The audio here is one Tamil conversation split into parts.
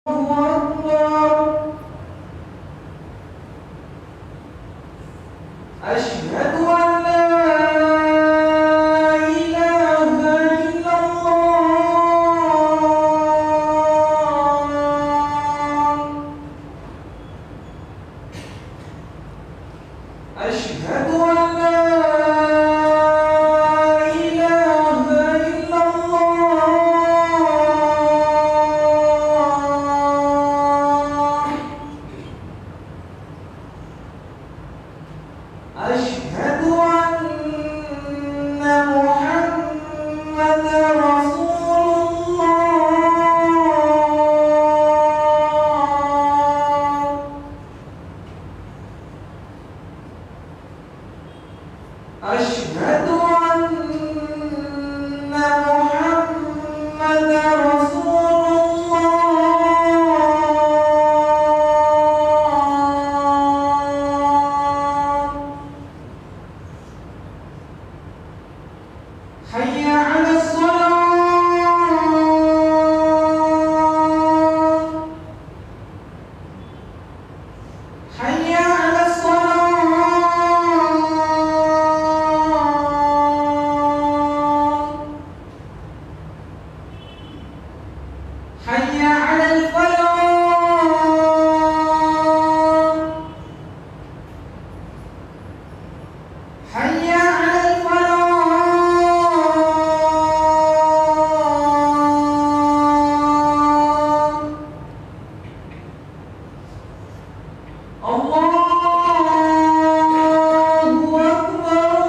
أشهد أن لا إله إلا الله أشهد أن لا إله إلا الله أشهد أن محمد رسول الله أشهد أن محمد رسول الله حي على الصلاة حي على الصلاة حي على الفلاح حي على الفلاح الله أكبر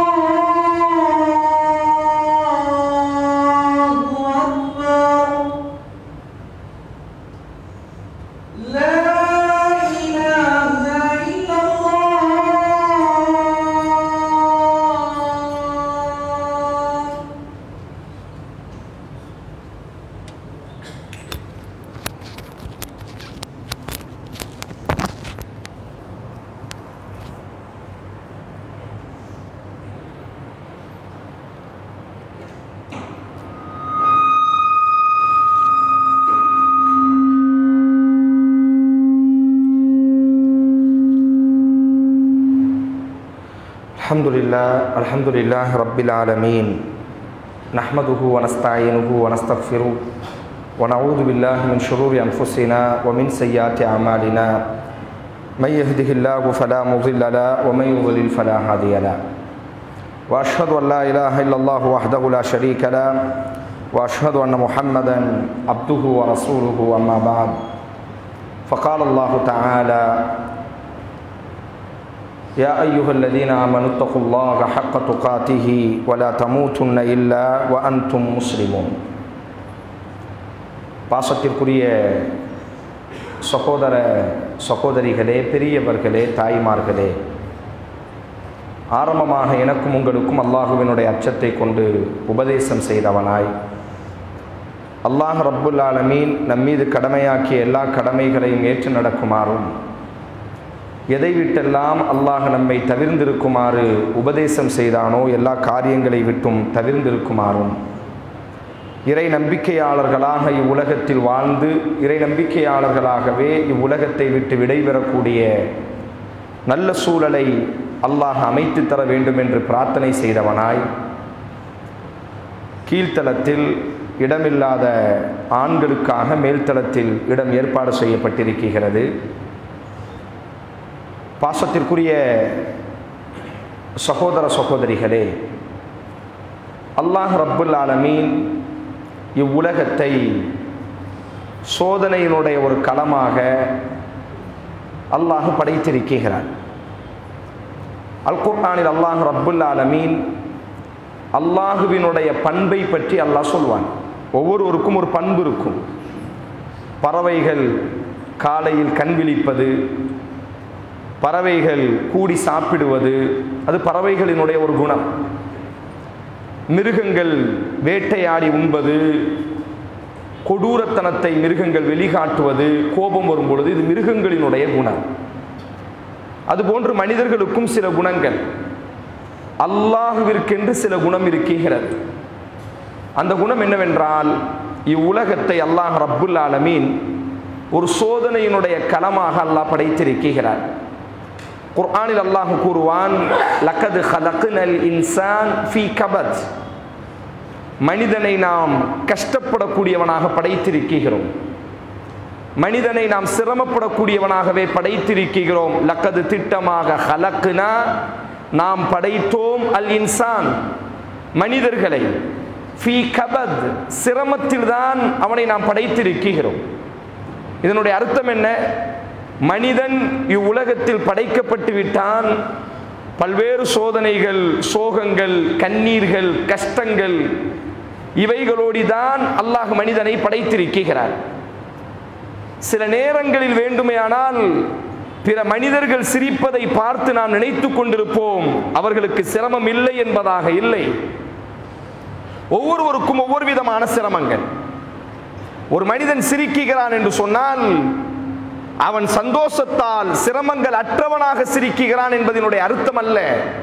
الله أكبر لا إله إلا الله الحمد لله الحمد لله رب العالمين نحمده ونستعينه ونستغفره ونعوذ بالله من شرور أنفسنا ومن سيئات أعمالنا من يهده الله فلا مضل له ومن يضلل فلا هادي له وأشهد أن لا إله إلا الله وحده لا شريك له وأشهد أن محمدا عبده ورسوله أما بعد فقال الله تعالى يا أيها الذين آمنوا اتقوا الله حق تقاته ولا تموتن إلا وأنتم مسلمون பாசத்திற்குரிய சகோதர சகோதரிகளே பெரியவர்களே தாய்மார்களே ஆரம்பமாக எனக்கும் உங்களுக்கும் அல்லாஹுவினுடைய அச்சத்தை கொண்டு உபதேசம் செய்தவனாய் அல்லாஹ் ரப்புல் ஆலமீன் நம்மீது கடமையாக்கிய எல்லா கடமைகளையும் ஏற்று நடக்குமாறும் எதை விட்டெல்லாம் அல்லாஹ் நம்மை தவிர்ந்திருக்குமாறு உபதேசம் செய்தானோ எல்லா காரியங்களை விட்டும் தவிர்ந்திருக்குமாறும் இறை நம்பிக்கையாளர்களாக இவ்வுலகத்தில் வாழ்ந்து இறை நம்பிக்கையாளர்களாகவே இவ்வுலகத்தை விட்டு விடைபெறக்கூடிய நல்ல சூழலை அல்லாஹ் அமைத்து தர வேண்டும் என்று பிரார்த்தனை செய்தவனாய் கீழ்த்தளத்தில் இடமில்லாத ஆண்களுக்காக மேல்தளத்தில் இடம் ஏற்பாடு செய்யப்பட்டிருக்கிறது பாசத்திற்குரிய சகோதர சகோதரிகளே அல்லாஹ் ரப்புல் ஆலமீன் இவ்வுலகத்தை சோதனையினுடைய ஒரு களமாக அல்லாஹ் படைத்திருக்கிறான் அல் குர்ஆனில் அல்லாஹ் ரப்புல் ஆலமீன் அல்லாஹுவினுடைய பண்பை பற்றி அல்லாஹ் சொல்வான் ஒவ்வொருவருக்கும் ஒரு பண்பு இருக்கும் பறவைகள் காலையில் கண் விழிப்பது பறவைகள் கூடி சாப்பிடுவது அது பறவைகளினுடைய ஒரு குணம் மிருகங்கள் வேட்டையாடி உண்பது கொடூரத்தனத்தை மிருகங்கள் வெளிக்காட்டுவது கோபம் வரும் பொழுது இது மிருகங்களினுடைய குணம் அதுபோன்று மனிதர்களுக்கும் சில குணங்கள் அல்லாஹுவிற்கென்று சில குணம் இருக்கிறது அந்த குணம் என்னவென்றால் இவ்வுலகத்தை அல்லாஹ் ரப்புல் ஆலமீன் ஒரு சோதனையினுடைய களமாக அல்லாஹ் படைத்திருக்கிறார் குர்ஆனில் அல்லாஹ் கூறுவான் லக்கது ஹலக்குனல் இன்சான் ஃபி கபத் மனிதனை நாம் கஷ்டப்படக்கூடியவனாக படைத்திருக்கிறோம் மனிதனை நாம் சிரமப்படக்கூடியவனாகவே படைத்திருக்கிறோம் லக்கது திட்டமாக ஹலக்குனா நாம் படைத்தோம் அல் இன்சான் மனிதர்களை ஃபி கபத் சிரமத்தில் தான் அவனை நாம் படைத்திருக்கிறோம் இதனுடைய அர்த்தம் என்ன மனிதன் இவ்வுலகத்தில் படைக்கப்பட்டு விட்டான் பல்வேறு சோதனைகள் சோகங்கள் கண்ணீர்கள் கஷ்டங்கள் இவைகளோடு தான் அல்லாஹ் மனிதனை படைத்திருக்கிறார் சில நேரங்களில் வேண்டுமையானால் பிற மனிதர்கள் சிரிப்பதை பார்த்து நாம் நினைத்து கொண்டிருப்போம் அவர்களுக்கு சிரமம் இல்லை என்பதாக இல்லை ஒவ்வொருவருக்கும் ஒவ்வொரு விதமான சிரமங்கள் ஒரு மனிதன் சிரிக்குகிறான் என்று சொன்னால் அவன் சந்தோஷத்தால் சிரமங்கள் அற்றவனாக சிரிக்குகிறான் என்பதனுடைய அர்த்தம் அல்ல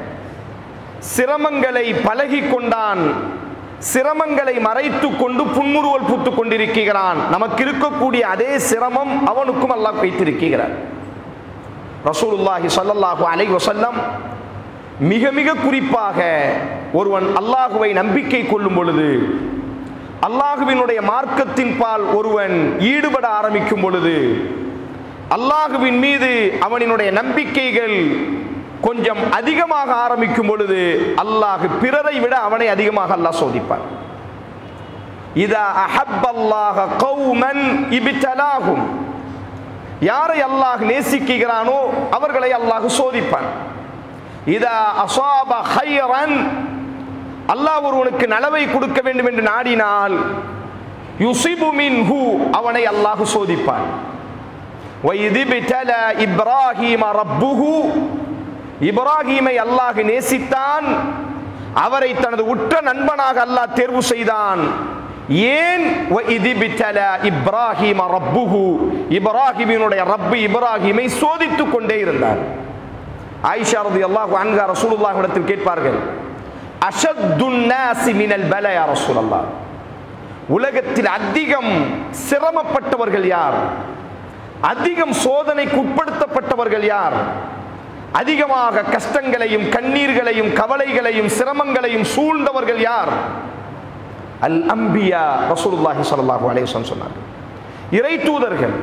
சிரமங்களை பழகி கொண்டான் சிரமங்களை மறைத்து கொண்டு புன்முறுவல் பூத்து கொண்டிருக்கிறான் நமக்கு இருக்கக்கூடிய அதே சிரமம் அவனுக்கும் அல்லாஹ் வைத்திருக்கிறார் ரசூலுல்லாஹி ஸல்லல்லாஹு அலைஹி வஸல்லம் மிக மிக குறிப்பாக ஒருவன் அல்லாஹுவை நம்பிக்கை கொள்ளும் பொழுது அல்லாஹுவினுடைய மார்க்கத்தின் பால் ஒருவன் ஈடுபட ஆரம்பிக்கும் பொழுது அல்லாஹுவின் மீது அவனினுடைய நம்பிக்கைகள் கொஞ்சம் அதிகமாக ஆரம்பிக்கும் பொழுது அல்லாஹ் பிறரை விட அவனை அதிகமாக அல்லாஹ் சோதிப்பான் இதா அஹப்பல்லாஹ கௌமன் இபித்தலாகும் யாரை அல்லாஹ் நேசிக்கிறானோ அவர்களை அல்லாஹ் சோதிப்பான் இதா அசாப ஹைரன் அல்லாஹ் ஒருவனுக்கு நலவை கொடுக்க வேண்டும் என்று நாடினால் யுசிபு மின்ஹு அவனை அல்லாஹ் சோதிப்பான் வைதிபிதல இப்ராஹீம ரப்புஹு இப்ராஹீமை அல்லாஹ் நேசித்தான் அவரை தனது உற்ற நண்பனாக அல்லாஹ் தேர்வு செய்தான் ஏன் வைதிபிதல இப்ராஹீம ரப்புஹு இப்ராஹிமினுடைய ரப்பு இப்ராஹீமை சோதித்துக் கொண்டே இருந்தார் ஆயிஷா ரலியல்லாஹு அன்ஹா ரசூலுல்லாஹ் இடத்தில் கேட்பார்கள் அஷத்துன் நாசி மினல் பல யா ரசூலல்லாஹ் உலகத்தில் அதிகம் சிரமப்பட்டவர்கள் யார் அதிகம் சோதனைக்கு உட்படுத்தப்பட்டவர்கள் யார் அதிகமாக கஷ்டங்களையும் கண்ணீர்களையும் கவலைகளையும் சிரமங்களையும் சூழ்ந்தவர்கள் யார் அல் அம்பியா ரசூலுல்லாஹி ஸல்லல்லாஹு அலைஹி வஸல்லம் சொன்னார் இறை தூதர்கள்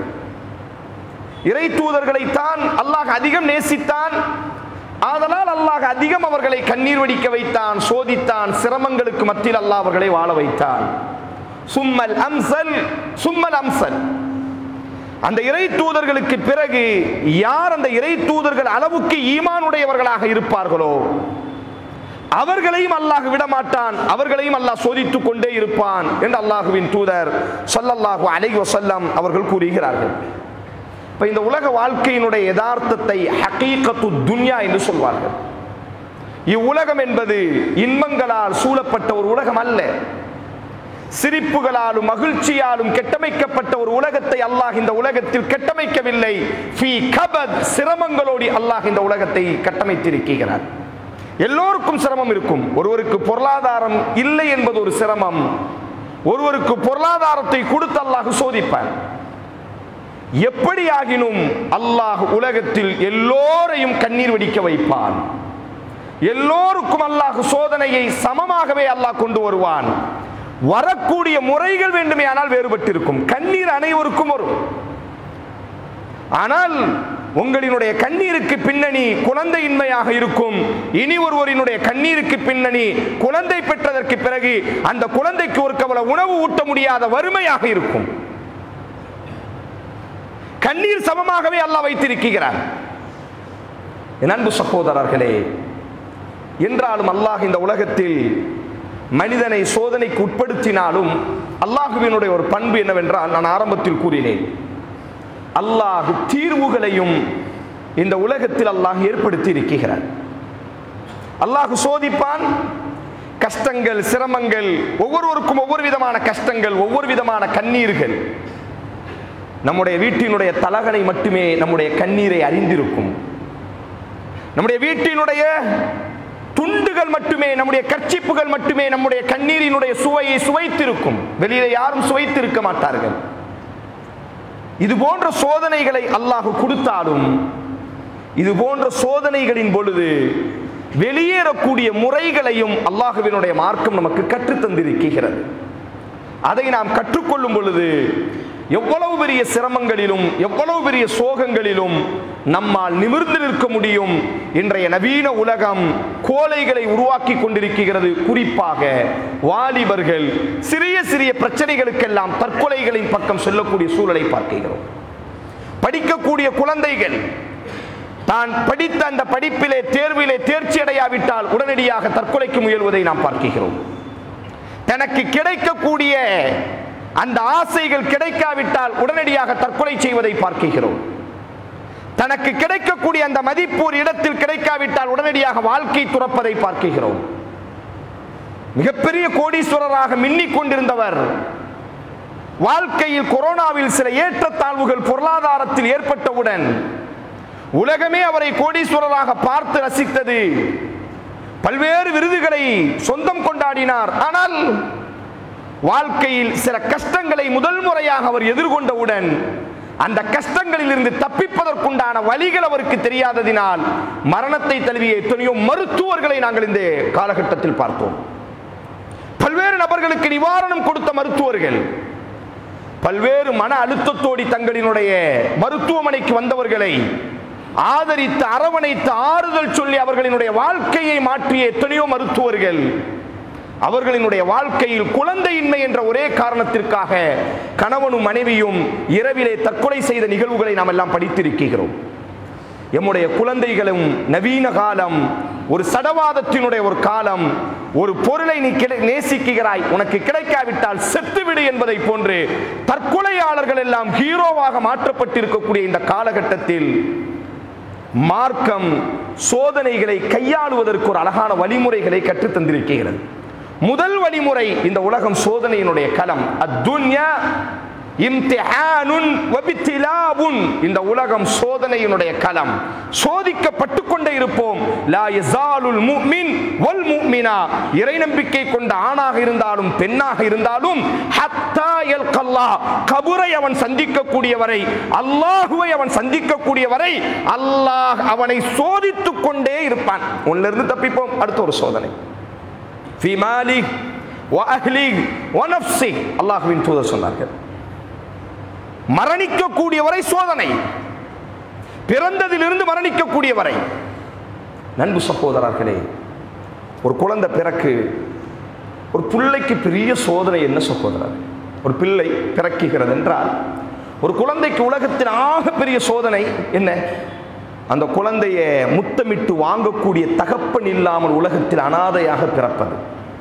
இறை தூதர்களைத்தான் அல்லாஹ் அதிகம் நேசித்தான் ஆதலால் அல்லாஹ் அதிகம் அவர்களை கண்ணீர் வடிக்க வைத்தான் சோதித்தான் சிரமங்களுக்கு மத்தியில் அல்லாஹ் அவர்களை வாழ வைத்தான் சும்மல் அம்சல் சும்மல் அம்சல் அந்த இறை தூதர்களுக்கு பிறகு யார் அந்த இறை தூதர்கள் அளவுக்கு ஈமானுடையவர்களாக இருப்பார்களோ அவர்களையும் அல்லாஹ் விடமாட்டான் அவர்களையும் அல்லாஹ் சோதித்துக் கொண்டே இருப்பான் என்று அல்லாஹுவின் தூதர் சொல்லல்லாஹு அலைஹி வஸல்லம் அவர்கள் கூறுகிறார்கள் இப்ப இந்த உலக வாழ்க்கையினுடைய யதார்த்தத்தை ஹகீகத்து துன்யா என்று சொல்வார்கள் இவ்வுலகம் என்பது இன்பங்களால் சூழப்பட்ட ஒரு உலகம் அல்ல சிரிப்புகளாலும் மகிழ்ச்சியாலும் கெட்டமைக்கப்பட்ட ஒரு உலகத்தை அல்லாஹ் இந்த உலகத்தில் கட்டமைக்கவில்லை ஃபீ கபத் சிரமங்களோடு அல்லாஹ் இந்த உலகத்தை கட்டமைத்திருக்கிறார் எல்லோருக்கும் சிரமம் இருக்கும் ஒருவருக்கு பொருளாதாரம் இல்லை என்பது ஒரு சிரமம் ஒருவருக்கு பொருளாதாரத்தை கொடுத்து அல்லாஹ் சோதிப்பார் எப்படியாகினும் அல்லாஹ் உலகத்தில் எல்லோரையும் கண்ணீர் வடிக்க வைப்பான் எல்லோருக்கும் அல்லாஹ் சோதனையை சமமாகவே அல்லாஹ் கொண்டு வருவான் வரக்கூடிய முறைகள் வேண்டுமே ஆனால் வேறுபட்டிருக்கும் கண்ணீர் அனைவருக்கும் வரும் ஆனால் உங்களினுடைய கண்ணீருக்கு பின்னணி குழந்தையின்மையாக இருக்கும் இனி ஒருவரினுடைய கண்ணீருக்கு பின்னணி குழந்தை பெற்றதற்கு பிறகு அந்த குழந்தைக்கு ஒரு கவலை உணவு ஊட்ட முடியாத வறுமையாக இருக்கும் கண்ணீர் சமமாகவே அல்லாஹ் வைத்திருக்கிறார் என் அன்பு சகோதரர்களே என்றாலும் அல்லாஹ் இந்த உலகத்தில் மனிதனை சோதனைக்கு உட்படுத்தினாலும் அல்லாஹுவினுடைய ஒரு பண்பு என்னவென்றால் நான் ஆரம்பத்தில் கூறினேன் அல்லாஹ் தீர்வுகளையும் இந்த உலகத்தில் அல்லாஹ் ஏற்படுத்தி இருக்கிறார் அல்லாஹ் சோதிப்பான் கஷ்டங்கள் சிரமங்கள் ஒவ்வொருவருக்கும் ஒவ்வொரு விதமான கஷ்டங்கள் ஒவ்வொரு விதமான கண்ணீர்கள் நம்முடைய வீட்டினுடைய தலகனை மட்டுமே நம்முடைய கண்ணீரை அறிந்திருக்கும் நம்முடைய வீட்டினுடைய துண்டுகள் மட்டுமே நம்முடைய கர்ச்சிப்புகள் மட்டுமே நம்முடைய கண்ணீரினுடைய சுவையை சுவைத்திருக்கும் வெளியில யாரும் சுவைத்திருக்க மாட்டார்கள் இது போன்ற சோதனைகளை அல்லாஹ் கொடுத்தாலும் இது போன்ற சோதனைகளின் பொழுது வெளியேறக்கூடிய முறைகளையும் அல்லாஹுவினுடைய மார்க்கம் நமக்கு கற்றுத் தந்திருக்கிறது அதை நாம் கற்றுக்கொள்ளும் பொழுது எவ்வளவு பெரிய சிரமங்களிலும் எவ்வளவு பெரிய சோகங்களிலும் நம்மால் நிமிர்ந்து நிற்க முடியும் இன்றைய நவீன உலகம் கோலைகளை உருவாக்கி கொண்டிருக்கிறது குறிப்பாக வாலிபர்கள் சிறிய சிறிய பிரச்சனைகளுக்கெல்லாம் தற்கொலைகளின் பக்கம் செல்லக்கூடிய சூழலை பார்க்கிறோம் படிக்கக்கூடிய குழந்தைகள் தான் படித்த அந்த படிப்பிலே தேர்விலே தேர்ச்சி அடையாவிட்டால் உடனடியாக தற்கொலைக்கு முயல்வதை நாம் பார்க்கிறோம் தனக்கு கிடைக்கக்கூடிய அந்த ஆசைகள் கிடைக்காவிட்டால் உடனடியாக தற்கொலை செய்வதை பார்க்கிறோம் தனக்கு கிடைக்கக்கூடிய அந்த மதிப்பு ஒரு இடத்தில் கிடைக்காவிட்டால் உடனடியாக வாழ்க்கை துறப்பதை பார்க்கிறோம் மிகப்பெரிய கோடீஸ்வரராக மின்னிக் கொண்டிருந்தவர் வாழ்க்கையில் கொரோனாவில் சில ஏற்றத்தாழ்வுகள் பொருளாதாரத்தில் ஏற்பட்டவுடன் உலகமே அவரை கோடீஸ்வரராக பார்த்து ரசித்தது பல்வேறு விருதுகளை சொந்தம் கொண்டாடினார் ஆனால் வாழ்க்கையில் சில கஷ்டங்களை முதல் முறையாக அவர் எதிர்கொண்டவுடன் அந்த கஷ்டங்களில் இருந்து தப்பிப்பதற்குண்டான வழிகள் அவருக்கு தெரியாததினால் மரணத்தை தழுவிய எத்தனையோ மருத்துவர்களை நாங்கள் இந்த காலகட்டத்தில் பார்த்தோம் பல்வேறு நபர்களுக்கு நிவாரணம் கொடுத்த மருத்துவர்கள் பல்வேறு மன அழுத்தத்தோடி தங்களினுடைய மருத்துவமனைக்கு வந்தவர்களை ஆதரித்து அரவணைத்து ஆறுதல் சொல்லி அவர்களினுடைய வாழ்க்கையை மாற்றிய எத்தனையோ மருத்துவர்கள் அவர்களினுடைய வாழ்க்கையில் குழந்தையின்மை என்ற ஒரே காரணத்திற்காக கணவனும் மனைவியும் இரவிலே தற்கொலை செய்த நிகழ்வுகளை நாம் எல்லாம் படித்திருக்கிறோம் எம்முடைய குழந்தைகளும் நவீன காலம் ஒரு சடவாதத்தினுடைய ஒரு காலம் ஒரு பொருளை நீ கிடை நேசிக்கிறாய் உனக்கு கிடைக்காவிட்டால் செத்துவிடு என்பதை போன்று தற்கொலையாளர்கள் எல்லாம் ஹீரோவாக மாற்றப்பட்டிருக்கக்கூடிய இந்த காலகட்டத்தில் மார்க்கம் சோதனைகளை கையாளுவதற்கு ஒரு அழகான வழிமுறைகளை கற்றுத் தந்திருக்கிறது முதல் வழிமுறை இந்த உலகம் சோதனையினுடைய களம் அத்துன்யா இம்திஹானுன் வபித்திலாவுன் இந்த உலகம் சோதனையினுடைய களம் சோதிக்கப்பட்டு கொண்டே இருப்போம் லா யஸாலுல் முஃமின் வல் முஃமினா இறை நம்பிக்கை கொண்ட ஆணாக இருந்தாலும் பெண்ணாக இருந்தாலும் ஹத்தா யல்கல்லாஹ் கபரை அவன் சந்திக்கக்கூடிய வரை அல்லாஹுவை அவன் சந்திக்கக்கூடிய வரை அல்லாஹ் அவனை சோதித்துக் கொண்டே இருப்பான் ஒன்னிலிருந்து தப்பிப்போம் அடுத்த ஒரு சோதனை ஃபி மாலி வ அஹ்லி வ நஃப்ஸி அல்லாஹ்வின் தூதர் சொன்னார்கள் மரணிக்கக்கூடிய வரை சோதனை பிறந்ததிலிருந்து மரணிக்கக்கூடிய வரை நண்பு சகோதரர்களே ஒரு குழந்தை பிறக்கு ஒரு பிள்ளைக்கு பெரிய சோதனை என்ன சகோதரர் ஒரு பிள்ளை பிறக்குகிறது என்றால் ஒரு குழந்தைக்கு உலகத்தின் ஆக பெரிய சோதனை என்ன அந்த குழந்தையை முத்தமிட்டு வாங்கக்கூடிய தகப்பன் இல்லாமல் உலகத்தில் அனாதையாக பிறப்பது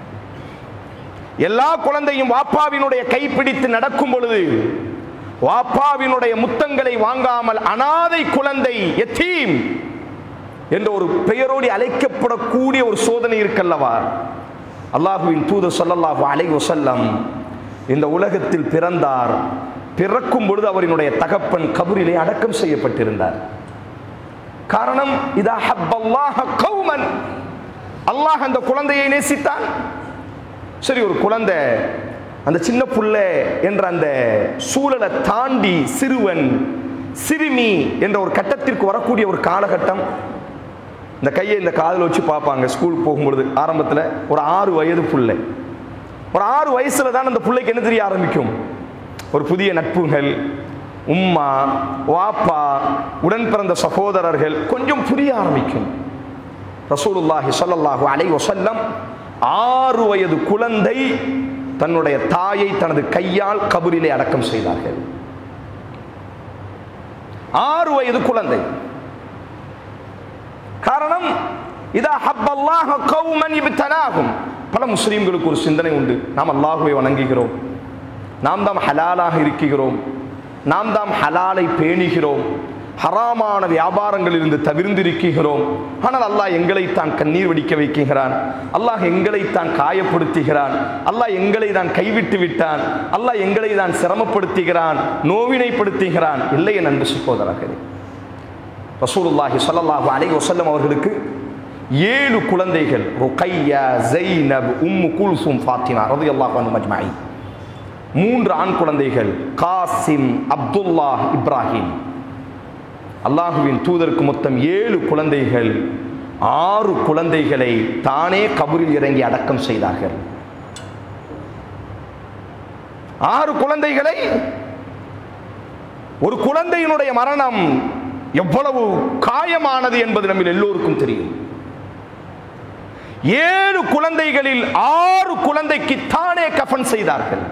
எல்லா குழந்தையும் வாப்பாவினுடைய கைப்பிடித்து நடக்கும் பொழுது வாப்பாவினுடைய முத்தங்களை வாங்காமல் அனாதை குழந்தை எத்தீம் என்ற ஒரு பெயரோடு அழைக்கப்படக்கூடிய ஒரு சோதனை இருக்கல்லவா அல்லாஹுவின் தூதர் சொல்லல்லாஹு அலை வசல்லம் இந்த உலகத்தில் பிறந்தார் பிறக்கும் பொழுது அவரினுடைய தகப்பன் கபரிலே அடக்கம் செய்யப்பட்டிருந்தார் காரணம் இதா ஹப்பல்லாஹ கௌமன் அல்லாஹ் அந்த குழந்தையை நேசித்தான் சரி ஒரு குழந்தை அந்த சின்ன புள்ள என்ற அந்த சூழலை தாண்டி சிறுவன் சிறுமி என்ற ஒரு கட்டத்திற்கு வரக்கூடிய ஒரு காலகட்டம் இந்த கையை இந்த காதில் வச்சு பார்ப்பாங்க ஸ்கூல் போகும்பொழுது ஆரம்பத்தில் ஒரு ஆறு வயது புள்ளை ஒரு ஆறு வயசுல தான் அந்த பிள்ளைக்கு என்ன தெரிய ஆரம்பிக்கும் ஒரு புதிய நட்புகள் உம்மா வாப்பா உடன் பிறந்த சகோதரர்கள் கொஞ்சம் புரிய ஆரம்பிக்கும் ரசூலுல்லாஹி ஸல்லல்லாஹு அலைஹி வஸல்லம் ஆறு வயது குழந்தை தன்னுடைய தாயை தனது கையால் கபரிலே அடக்கம் செய்தார்கள் ஆறு வயது குழந்தை காரணம் இதா ஹப்பல்லாஹ கௌமன் இப்தலாஹும் பல முஸ்லீம்களுக்கு ஒரு சிந்தனை உண்டு நாம் அல்லாஹுவை வணங்குகிறோம் நாம் தாம் ஹலாலாக இருக்கிறோம் நாம் தாம் ஹலாலை பேணுகிறோம் ஹராமான வியாபாரங்களிலிருந்து தவிர்ந்திருக்கிறோம் ஆனால் அல்லாஹ் எங்களை தான் கண்ணீர் வடிக்க வைக்கிறான் அல்லாஹ் எங்களை தான் காயப்படுத்துகிறான் அல்லாஹ் எங்களை தான் கைவிட்டு விட்டான் அல்லாஹ் எங்களை தான் சிரமப்படுத்துகிறான் நோவினைப்படுத்துகிறான் இல்லை என் அன்பு சகோதரர்களே ரசூலுல்லாஹி ஸல்லல்லாஹு அலைஹி வஸல்லம் அவர்களுக்கு ஏழு குழந்தைகள் ருகையா ஜைனப் உம்மு குல்சும் ஃபாத்திமா ரலியல்லாஹு அன்ஹும் அஜ்மஈன் மூன்று ஆண் குழந்தைகள் காசிம் அப்துல்லா இப்ராஹிம் அல்லாஹுவின் தூதருக்கு மொத்தம் ஏழு குழந்தைகள் ஆறு குழந்தைகளை தானே கபரில் இறங்கி அடக்கம் செய்தார்கள் ஆறு குழந்தைகளை ஒரு குழந்தையினுடைய மரணம் எவ்வளவு காயமானது என்பது நம்ம எல்லோருக்கும் தெரியும் ஏழு குழந்தைகளில் ஆறு குழந்தைக்கு தானே கஃன் செய்தார்கள்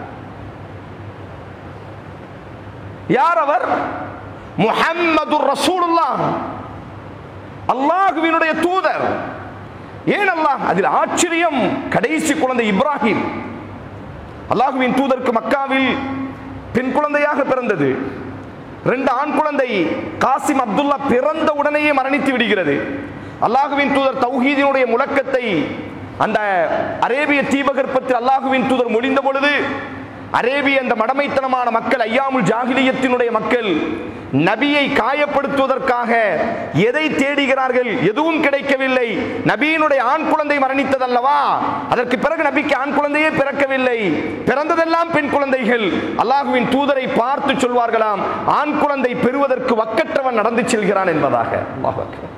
யார் அவர் முஹம்மது ரசூலுல்லாஹ் அல்லாஹுவினுடைய தூதர் ஏன் அல்லாஹ் அதில் ஆச்சரியம் கடைசி குழந்தை இப்ராஹிம் அல்லாஹுவின் தூதருக்கு மக்காவில் பெண் குழந்தையாக பிறந்தது ரெண்டு ஆண் குழந்தை காசிம் அப்துல்லா பிறந்த உடனேயே மரணித்து விடுகிறது அல்லாஹுவின் தூதர் தௌஹீதினுடைய முழக்கத்தை அந்த அரேபிய தீபகற்பத்தில் அல்லாஹுவின் தூதர் மொழிந்த பொழுது அரேபிய அந்த மடமைத்தனமான மக்கள் ஐயாமுல் ஜாகிலியத்தினுடைய மக்கள் நபியை காயப்படுத்துவதற்காக எதை தேடுகிறார்கள் எதுவும் கிடைக்கவில்லை நபியினுடைய ஆண் குழந்தை மரணித்ததல்லவா அதற்கு பிறகு நபிக்கு ஆண் குழந்தையே பிறக்கவில்லை பிறந்ததெல்லாம் பெண் குழந்தைகள் அல்லாஹுவின் தூதரை பார்த்து சொல்வார்களாம் ஆண் குழந்தை பெறுவதற்கு வக்கற்றவன் நடந்து செல்கிறான் என்பதாக அல்லாஹ் அக்பர்.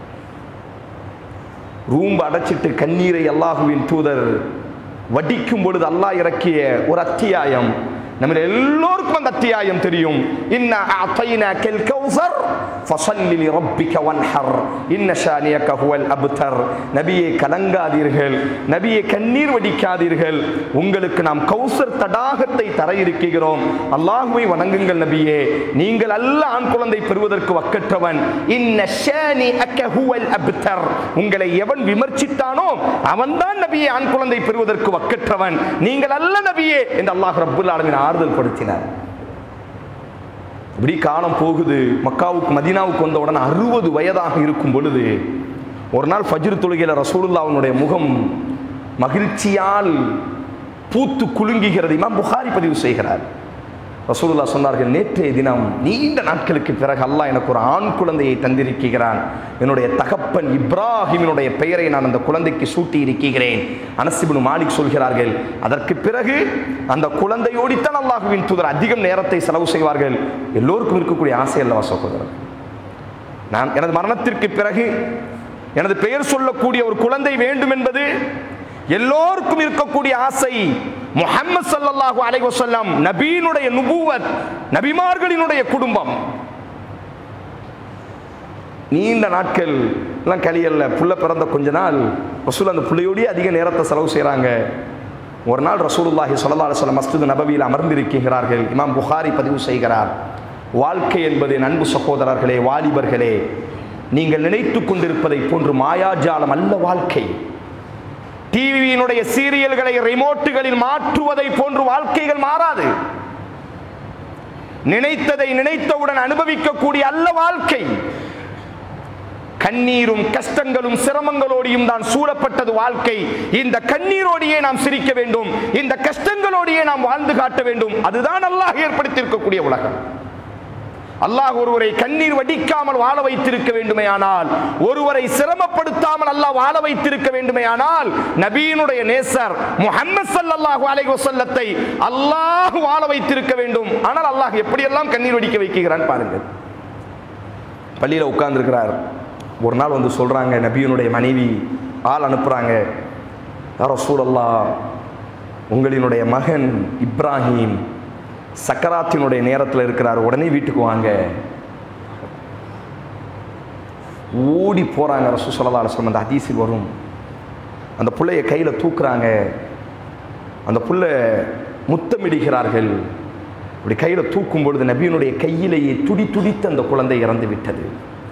ரூம்ப அடைச்சிட்டு கண்ணீரை அல்லாஹுவின் தூதர் வடிக்கும் பொழுது அல்லாஹ் இறக்கிய ஒரு அத்தியாயம் நம்ம எல்லோருக்கும் அந்த அத்தியாயம் தெரியும் இன்ன அத்தைனாக்கல் கௌசர் ஃபஸல்லி லிரப்பிக வன்ஹர் இன்ன ஷானியக ஹுவல் அப்தர் நபியே கலங்காதீர்கள் நபியே கண்ணீர் வடிக்காதீர்கள் உங்களுக்கு நாம் கௌசர் தடாகத்தை தர இருக்கிறோம் அல்லாஹ்வை வணங்குங்கள் நபியே நீங்கள் அல்ல ஆண் குழந்தை பெறுவதற்கு வக்கற்றவன் இன்ன ஷானியக ஹுவல் அப்தர் உங்களை எவன் விமர்சித்தானோ அவன்தான் நபியே ஆண் குழந்தை பெறுவதற்கு வக்கற்றவன் நீங்கள் அல்ல நபியே என்று அல்லாஹ் ரப்புல் ஆலமீன் ஆறுதல் படுத்தினார் இப்படி காலம் போகுது மக்காவுக்கு மதீனாவுக்கு வந்தவுடன் அறுபது வயதாக இருக்கும் பொழுது ஒரு நாள் ஃபஜ்ர் தொழுகையில் ரசூலுல்லாவுடைய முகம் மகிழ்ச்சியால் பூத்து குலுங்குகிறது இமாம் புகாரி பதிவு செய்கிறார் ரசூலுல்லா சொன்னார்கள் நேற்றைய தினம் நீண்ட நாட்களுக்கு பிறகு அல்லாஹ் எனக்கு ஒரு ஆண் குழந்தையை தந்திருக்கிறான் என்னுடைய தகப்பன் இப்ராஹிமினுடைய பெயரை நான் அந்த குழந்தைக்கு சூட்டி இருக்கிறேன் அனசிபின் மாலிக் சொல்கிறார்கள் அதற்கு பிறகு அந்த குழந்தையோடித்தான் அல்லாஹுவின் தூதர் அதிகம் நேரத்தை செலவு செய்வார்கள் எல்லோருக்கும் இருக்கக்கூடிய ஆசை அல்லவா சகோதரர் நான் எனது மரணத்திற்கு பிறகு எனது பெயர் சொல்லக்கூடிய ஒரு குழந்தை வேண்டும் என்பது எல்லோருக்கும் இருக்கக்கூடிய ஆசை முஹம்மது ஸல்லல்லாஹு அலைஹி வஸல்லம் நபீனுடைய நுபுவத் நபிமார்களினுடைய குடும்பம் நீண்ட நாட்கள் எல்லாம் கலியல்ல புள்ள பிறந்த கொஞ்ச நாள் ரசூல் அந்த புள்ளையோடய அதிக நேரத்தை செலவு செய்கிறாங்க ஒரு நாள் ரசூலுல்லாஹி ஸல்லல்லாஹு அலைஹி வஸல்லம் மஸ்ஜித் நபவியில் அமர்ந்திருக்கிறார்கள் இமாம் புகாரி பதிவு செய்கிறார் வாழ்க்கை என்பது அன்பு சகோதரர்களே வாலிபர்களே நீங்கள் நினைத்துக் கொண்டிருப்பதை போன்று மாயாஜாலம் அல்ல வாழ்க்கை டிவியினுடைய சீரியல்களை ரிமோட்டுகளில் மாற்றுவதை போன்று வாழ்க்கைகள் மாறாது நினைத்ததை நினைத்தவுடன் அனுபவிக்கக்கூடிய அல்ல வாழ்க்கை கண்ணீரும் கஷ்டங்களும் சிரமங்களோடையும் தான் சூழப்பட்டது வாழ்க்கை இந்த கண்ணீரோடையே நாம் சிரிக்க வேண்டும் இந்த கஷ்டங்களோடையே நாம் வாழ்ந்து காட்ட வேண்டும் அதுதான் அல்லாஹ் ஏற்படுத்தியிருக்கக்கூடிய உலகம் அல்லாஹ் ஒருவரை கண்ணீர் வடிக்காமல் வாழ வைத்திருக்க வேண்டுமேயானால் ஒருவரை சிரமப்படுத்தாமல் அல்லாஹ் வாழ வைத்திருக்க வேண்டுமேயானால் நபீனுடைய நேசர் முஹம்மது ஸல்லல்லாஹு அலைஹி வஸல்லத்தை அல்லாஹ் வாழ வைத்திருக்க வேண்டும் ஆனால் அல்லாஹ் எப்படியெல்லாம் கண்ணீர் வடிக்க வைக்கிறான் பாருங்கள் பள்ளியில் உட்கார்ந்துருக்கிறார் ஒரு நாள் வந்து சொல்றாங்க நபியினுடைய மனைவி ஆள் அனுப்புறாங்க யாரோ சூழல்லா உங்களினுடைய மகன் இப்ராஹிம் சக்கராத்தினுடைய நேரத்தில் இருக்கிறார் உடனே வீட்டுக்கு வாங்க ஓடி போறாங்க ரசூ சொல்லா அலுவலம் அந்த ஹதீஸில் வரும் அந்த புள்ளைய கையில் தூக்குறாங்க அந்த புள்ள முத்தமிடுகிறார்கள் அப்படி கையில் தூக்கும் பொழுது நபியினுடைய கையிலேயே துடி துடித்து அந்த குழந்தை இறந்து விட்டது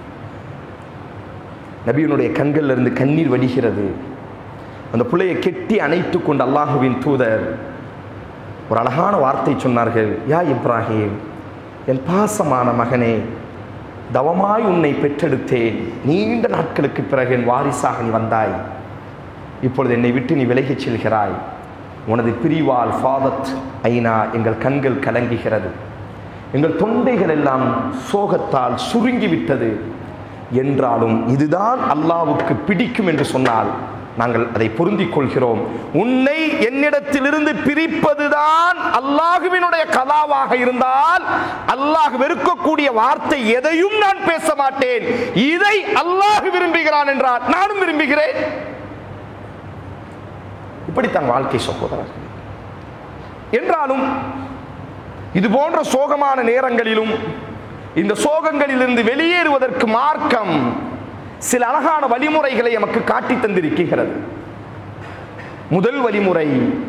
நபியினுடைய கண்கள்ல இருந்து கண்ணீர் வடிகிறது அந்த பிள்ளையை கெட்டி அணைத்து கொண்டு அல்லாஹுவின் தூதர் ஒரு அழகான வார்த்தை சொன்னார்கள் யா இப்ராஹிம் என் பாசமான மகனே தவமாய் உன்னை பெற்றெடுத்தேன் நீண்ட நாட்களுக்கு பிறகு என் வாரிசாக நீ வந்தாய் இப்பொழுது என்னை விட்டு நீ விலகிச் செல்கிறாய் உனது பிரிவால் ஃபாதத் ஐனா எங்கள் கண்கள் கலங்குகிறது எங்கள் தொண்டைகள் எல்லாம் சோகத்தால் சுருங்கி விட்டது என்றாலும் இதுதான் அல்லாவுக்கு பிடிக்கும் என்று சொன்னால் நாங்கள் அதை பொருந்திக் கொள்கிறோம் உன்னை என்னிடத்திலிருந்து பிரிப்பதுதான் அல்லாஹுவினுடைய கலாவாக இருந்தால் அல்லாஹ் வெறுக்கக்கூடிய வார்த்தை எதையும் நான் பேச மாட்டேன் இதை அல்லாஹ் விரும்புகிறான் என்றால் நானும் விரும்புகிறேன் இப்படித்தான் வாழ்க்கை சகோதரர் என்றாலும் இது போன்ற சோகமான நேரங்களிலும் இந்த சோகங்களிலிருந்து வெளியேறுவதற்கு மார்க்கம் சில அழகான வழிமுறைகளை நமக்கு காட்டி தந்திருக்கிறது முதல் வழிமுறை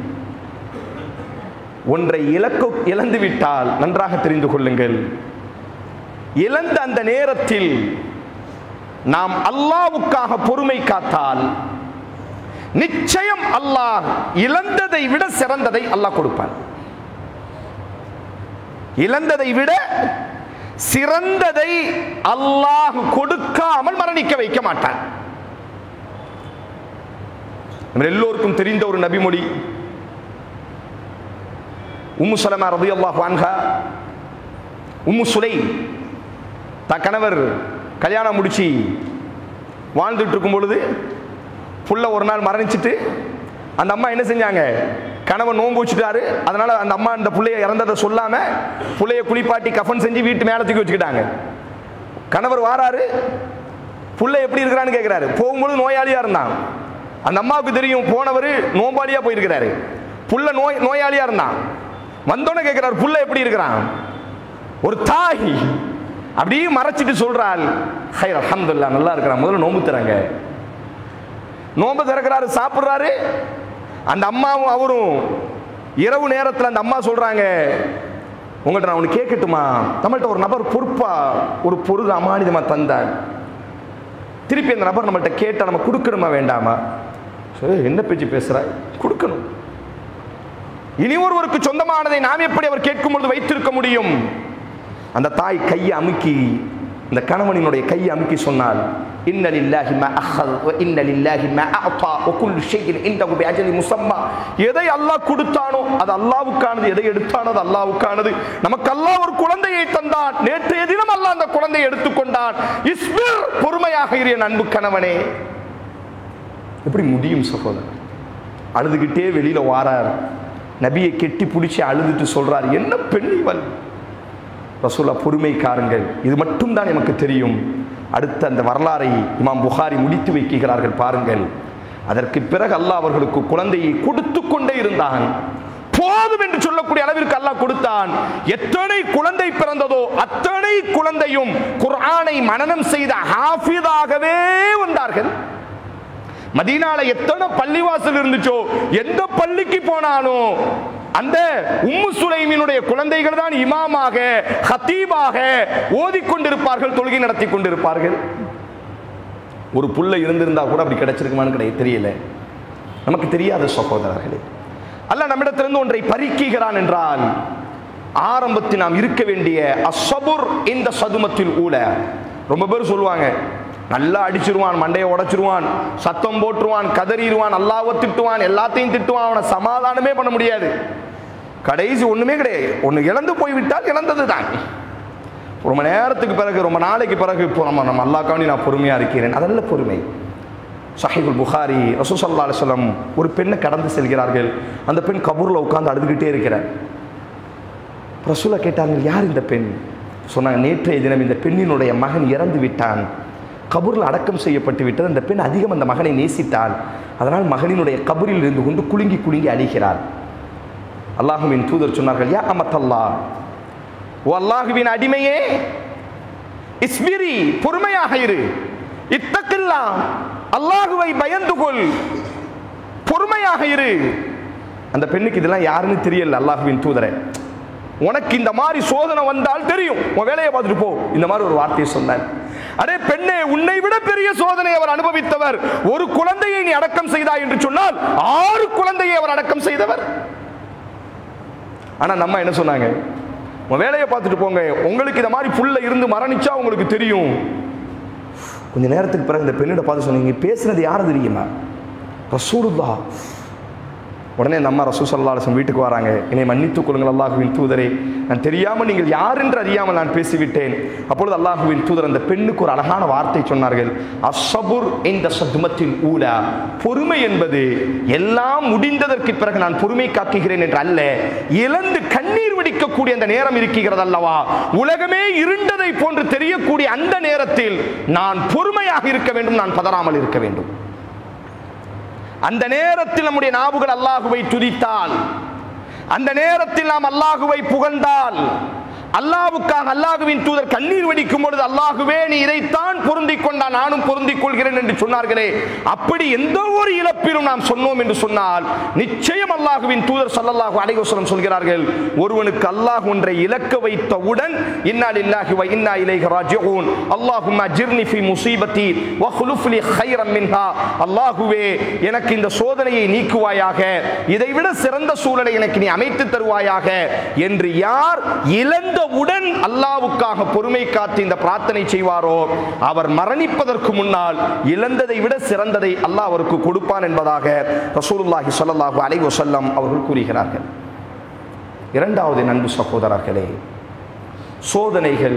ஒன்றை இலக்கு இழந்து விட்டால் நன்றாக தெரிந்து கொள்ளுங்கள் இழந்த அந்த நேரத்தில் நாம் அல்லாவுக்காக பொறுமை காத்தால் நிச்சயம் அல்லாஹ் இழந்ததை விட சிறந்ததை அல்லாஹ் கொடுப்பான் இழந்ததை விட சிறந்ததை அல்லாஹ் கொடுக்காமல் மரணிக்க வைக்க மாட்டான் நம்ம எல்லோருக்கும் தெரிந்த ஒரு நபிமொழி உம்மு சலமா ரதி அல்லாஹ் வான்ஹா உம்மு சுலை தன் கணவர் கல்யாணம் முடிச்சு வாழ்ந்துட்டு இருக்கும் பொழுது புள்ள ஒரு நாள் மரணிச்சிட்டு அந்த அம்மா என்ன செஞ்சாங்க கணவன் நோன்பு வச்சுட்டாரு அதனால அந்த அம்மா அந்த புள்ளைய இறந்ததை சொல்லாம புள்ளைய குளிப்பாட்டி கஃபன் செஞ்சு வீட்டு மேல தூக்கி வச்சுக்கிட்டாங்க கணவர் வாராரு புள்ள எப்படி இருக்கிறான்னு கேட்கிறாரு போகும்போது நோயாளியா இருந்தான் அந்த அம்மாவுக்கு தெரியும் போனவர் நோம்பாளியா போயிருக்கிறாரு புள்ள நோய் நோயாளியா இருந்தான் வந்தோன்னு கேட்கிறாரு புள்ள எப்படி இருக்கிறான் ஒரு தாய் அப்படியே மறைச்சிட்டு சொல்றாள் ஹைர் அல்ஹம்துலில்லாஹ் நல்லா இருக்கிறான் முதல்ல நோம்பு தராங்க நோம்பு திறக்கிறாரு சாப்பிடுறாரு அந்த அம்மாவும் அவரும் இரவு நேரத்தில் அந்த அம்மா சொல்றாங்க உங்கள்கிட்ட நான் ஒன்று கேட்கட்டுமா நம்மள்ட்ட ஒரு நபர் பொறுப்பா ஒரு பொருள் அமானிதமா தந்தார் திருப்பி அந்த நபர் நம்மள்ட்ட கேட்டா நம்ம கொடுக்கணுமா வேண்டாமா சரி என்ன பேச்சு பேசுறாய் கொடுக்கணும் இனி ஒருவருக்கு சொந்தமானதை நாம் எப்படி அவர் கேட்கும் பொழுது வைத்திருக்க முடியும் அந்த தாய் கையை அமுக்கி இந்த கணவனினுடைய கையை அமுக்கி சொன்னால் இன்ன லில்லாஹி மா அஹல் வ இன்ன லில்லாஹி மா அஅதா வ குல்லு ஷைஇன் இன்தஹு பிஅஜலி முஸம்மா எதை அல்லாஹ் கொடுத்தானோ அது அல்லாஹ்வுக்கானது எதை எடுத்தானோ அது அல்லாஹ்வுக்கானது நமக்கு அல்லாஹ் ஒரு குழந்தையை தந்தான் நேற்றைய தினம் அல்லாஹ் அந்த குழந்தையை எடுத்துக்கொண்டான் இஸ்பிர் பொறுமையாக இரு என் அன்பு கணவனே எப்படி முடியும் சகோதரர் அழுதுகிட்டே வெளியில வாரார் நபியை கெட்டி பிடிச்சி அழுதுட்டு சொல்றார் என்ன பெண் இவள் ரசூலா பொறுமைக்காரங்கள் இது மட்டும்தான் எனக்கு தெரியும் அடுத்த அந்த வரலாறை இமாம் புகாரி முடித்து வைக்கிறார்கள் பாருங்கள் அதற்கு பிறகு அல்லாஹ் அவர்களுக்கு குழந்தையை கொடுத்து கொண்டே இருந்தான் போதும் என்று சொல்லக்கூடிய அளவிற்கு அல்லாஹ் கொடுத்தான் எத்தனை குழந்தை பிறந்ததோ அத்தனை குழந்தையும் குர்ஆனை மனனம் செய்த ஹாஃபிதாகவே வந்தார்கள் மதீனால எத்தனை பள்ளிவாசல் இருந்துச்சோ எந்த பள்ளிக்கு போனாலும் அந்த உம்மு சுலைமினுடைய குழந்தைகள் தான் இமாமாக ஹத்தீபாக ஓதிக்கொண்டிருப்பார்கள் தொழுகை நடத்தி கொண்டிருப்பார்கள் ஒரு புள்ள இருந்திருந்தா கூட அப்படி கிடைச்சிருக்குமான்னு கிடையாது தெரியல நமக்கு தெரியாத சகோதரர்களே அல்ல நம்மிடத்திலிருந்து ஒன்றை பறிக்குகிறான் என்றால் ஆரம்பத்தில் நாம் இருக்க வேண்டிய அசபுர் இந்த சதுமத்தில் ஊல ரொம்ப பேர் சொல்லுவாங்க நல்லா அடிச்சிருவான் மண்டையை உடைச்சிருவான் சத்தம் போட்டுருவான் கதறிடுவான் அல்லாவை திட்டுவான் எல்லாத்தையும் திட்டுவான் அவனை சமாதானமே பண்ண முடியாது கடைசி ஒண்ணுமே கிடையாது ஒன்று இழந்து போய்விட்டால் இழந்தது தான் ரொம்ப நேரத்துக்கு பிறகு ரொம்ப நாளைக்கு பிறகு இப்போ நம்ம நம்ம அல்லாக்காண்டி நான் பொறுமையா இருக்கிறேன் அதல்ல பொறுமை சஹிபுல் புகாரி ரசூசல்லா அலுவலம் ஒரு பெண்ணை கடந்து செல்கிறார்கள் அந்த பெண் கபூரில் உட்கார்ந்து அழுதுகிட்டே இருக்கிறார் ரசூலா கேட்டாங்க யார் இந்த பெண் சொன்னாங்க நேற்றைய தினம் இந்த பெண்ணினுடைய மகன் இறந்து விட்டான் கபூரில் அடக்கம் செய்யப்பட்டு விட்டது அந்த பெண் அதிகம் அந்த மகனை நேசித்தாள் அதனால் மகனினுடைய கபூரில் இருந்து கொண்டு குலுங்கி குலுங்கி அழிகிறார் அல்லாஹுவின் தூதர் சொன்னார்கள் யா அமத்தல்லா ஓ அல்லாஹுவின் அடிமையே இஸ்பிரி பொறுமையாக இரு இத்தக்கில்லா அல்லாஹுவை பயந்து கொள் பொறுமையாக இரு அந்த பெண்ணுக்கு இதெல்லாம் யாருன்னு தெரியல அல்லாஹுவின் தூதரை உனக்கு இந்த மாதிரி சோதனை வந்தால் தெரியும் உன் வேலையை பார்த்துட்டு போ இந்த மாதிரி ஒரு வார்த்தையை சொன்னார் அடே பெண்ணே உன்னை விட பெரிய சோதனை அவர் அனுபவித்தவர் ஒரு குழந்தையை நீ அடக்கம் செய்தாய் என்று சொன்னால் ஆறு குழந்தையை அவர் அடக்கம் செய்தவர் ஆனா நம்ம என்ன சொன்னாங்க உன் வேலையை பார்த்துட்டு போங்க உங்களுக்கு இந்த மாதிரி புல்ல இருந்து மரணிச்சா உங்களுக்கு தெரியும் கொஞ்ச நேரத்துக்கு பிறகு இந்த பெண்ணிட பார்த்து சொன்னீங்க பேசுனது யாரு தெரியுமா ரசூலுல்லா உடனே இந்த அம்மா ரசூ சல்லாஹம் வீட்டுக்கு வராங்க என்னை மன்னித்துக் கொள்ளுங்கள் அல்லாஹுவின் தூதரே நான் தெரியாமல் நீங்கள் யார் என்று அறியாமல் நான் பேசிவிட்டேன் அப்பொழுது அல்லாஹுவின் தூதர் அந்த பெண்ணுக்கு ஒரு அழகான வார்த்தை சொன்னார்கள் அசபுர் இந்த சதுமத்தின் ஊலா பொறுமை என்பது எல்லாம் முடிந்ததற்கு பிறகு நான் பொறுமை காக்குகிறேன் என்று அல்ல இழந்து கண்ணீர் வடிக்கக்கூடிய அந்த நேரம் இருக்கிறது அல்லவா உலகமே இருண்டதை போன்று தெரியக்கூடிய அந்த நேரத்தில் நான் பொறுமையாக இருக்க வேண்டும் நான் பதறாமல் இருக்க வேண்டும் அந்த நேரத்தில் நம்முடைய நாவுகள் அல்லாஹுவை துதித்தால் அந்த நேரத்தில் நாம் அல்லாஹுவை புகழ்ந்தால் அல்லாவுக்காக அல்லாஹுவின் தூதர் கண்ணீர் வடிக்கும் பொழுது அல்லாஹுவே நீ இதைத்தான் பொருந்திக் கொண்டான் நானும் பொருந்திக் கொள்கிறேன் என்று சொன்னார்களே அப்படி எந்த ஒரு இழப்பிலும் நாம் சொன்னோம் என்று சொன்னால் நிச்சயம் அல்லாஹுவின் தூதர் சல்லல்லாஹு அலைஹி வஸல்லம் சொல்கிறார்கள் ஒருவனுக்கு அல்லாஹ் ஒன்றை இலக்க வைத்தவுடன் இன்னா லில்லாஹி வ இன்னா இலைஹி ராஜிஊன் அல்லாஹும்ம அஜிர்னி ஃபி முஸீபத்தி வ குலுஃப் லி கைரம் மின்ஹா அல்லாஹுவே எனக்கு இந்த சோதனையை நீக்குவாயாக இதைவிட சிறந்த சூழலை எனக்கு நீ அமைத்து தருவாயாக என்று யார் இழந்தவுடன் அல்லாவுக்காக பொறுமை காத்து இந்த பிரார்த்தனை செய்வாரோ அவர் மரணிப்பதற்கு முன்னால் இழந்ததை விட சிறந்ததை அல்லாஹ் அவருக்கு கொடுப்பான் என்பதாக ரசூலுல்லாஹி ஸல்லல்லாஹு அலைஹி வஸல்லம் அவர்கள் கூறுகிறார்கள் இரண்டாவது நண்பு சகோதரர்களே சோதனைகள்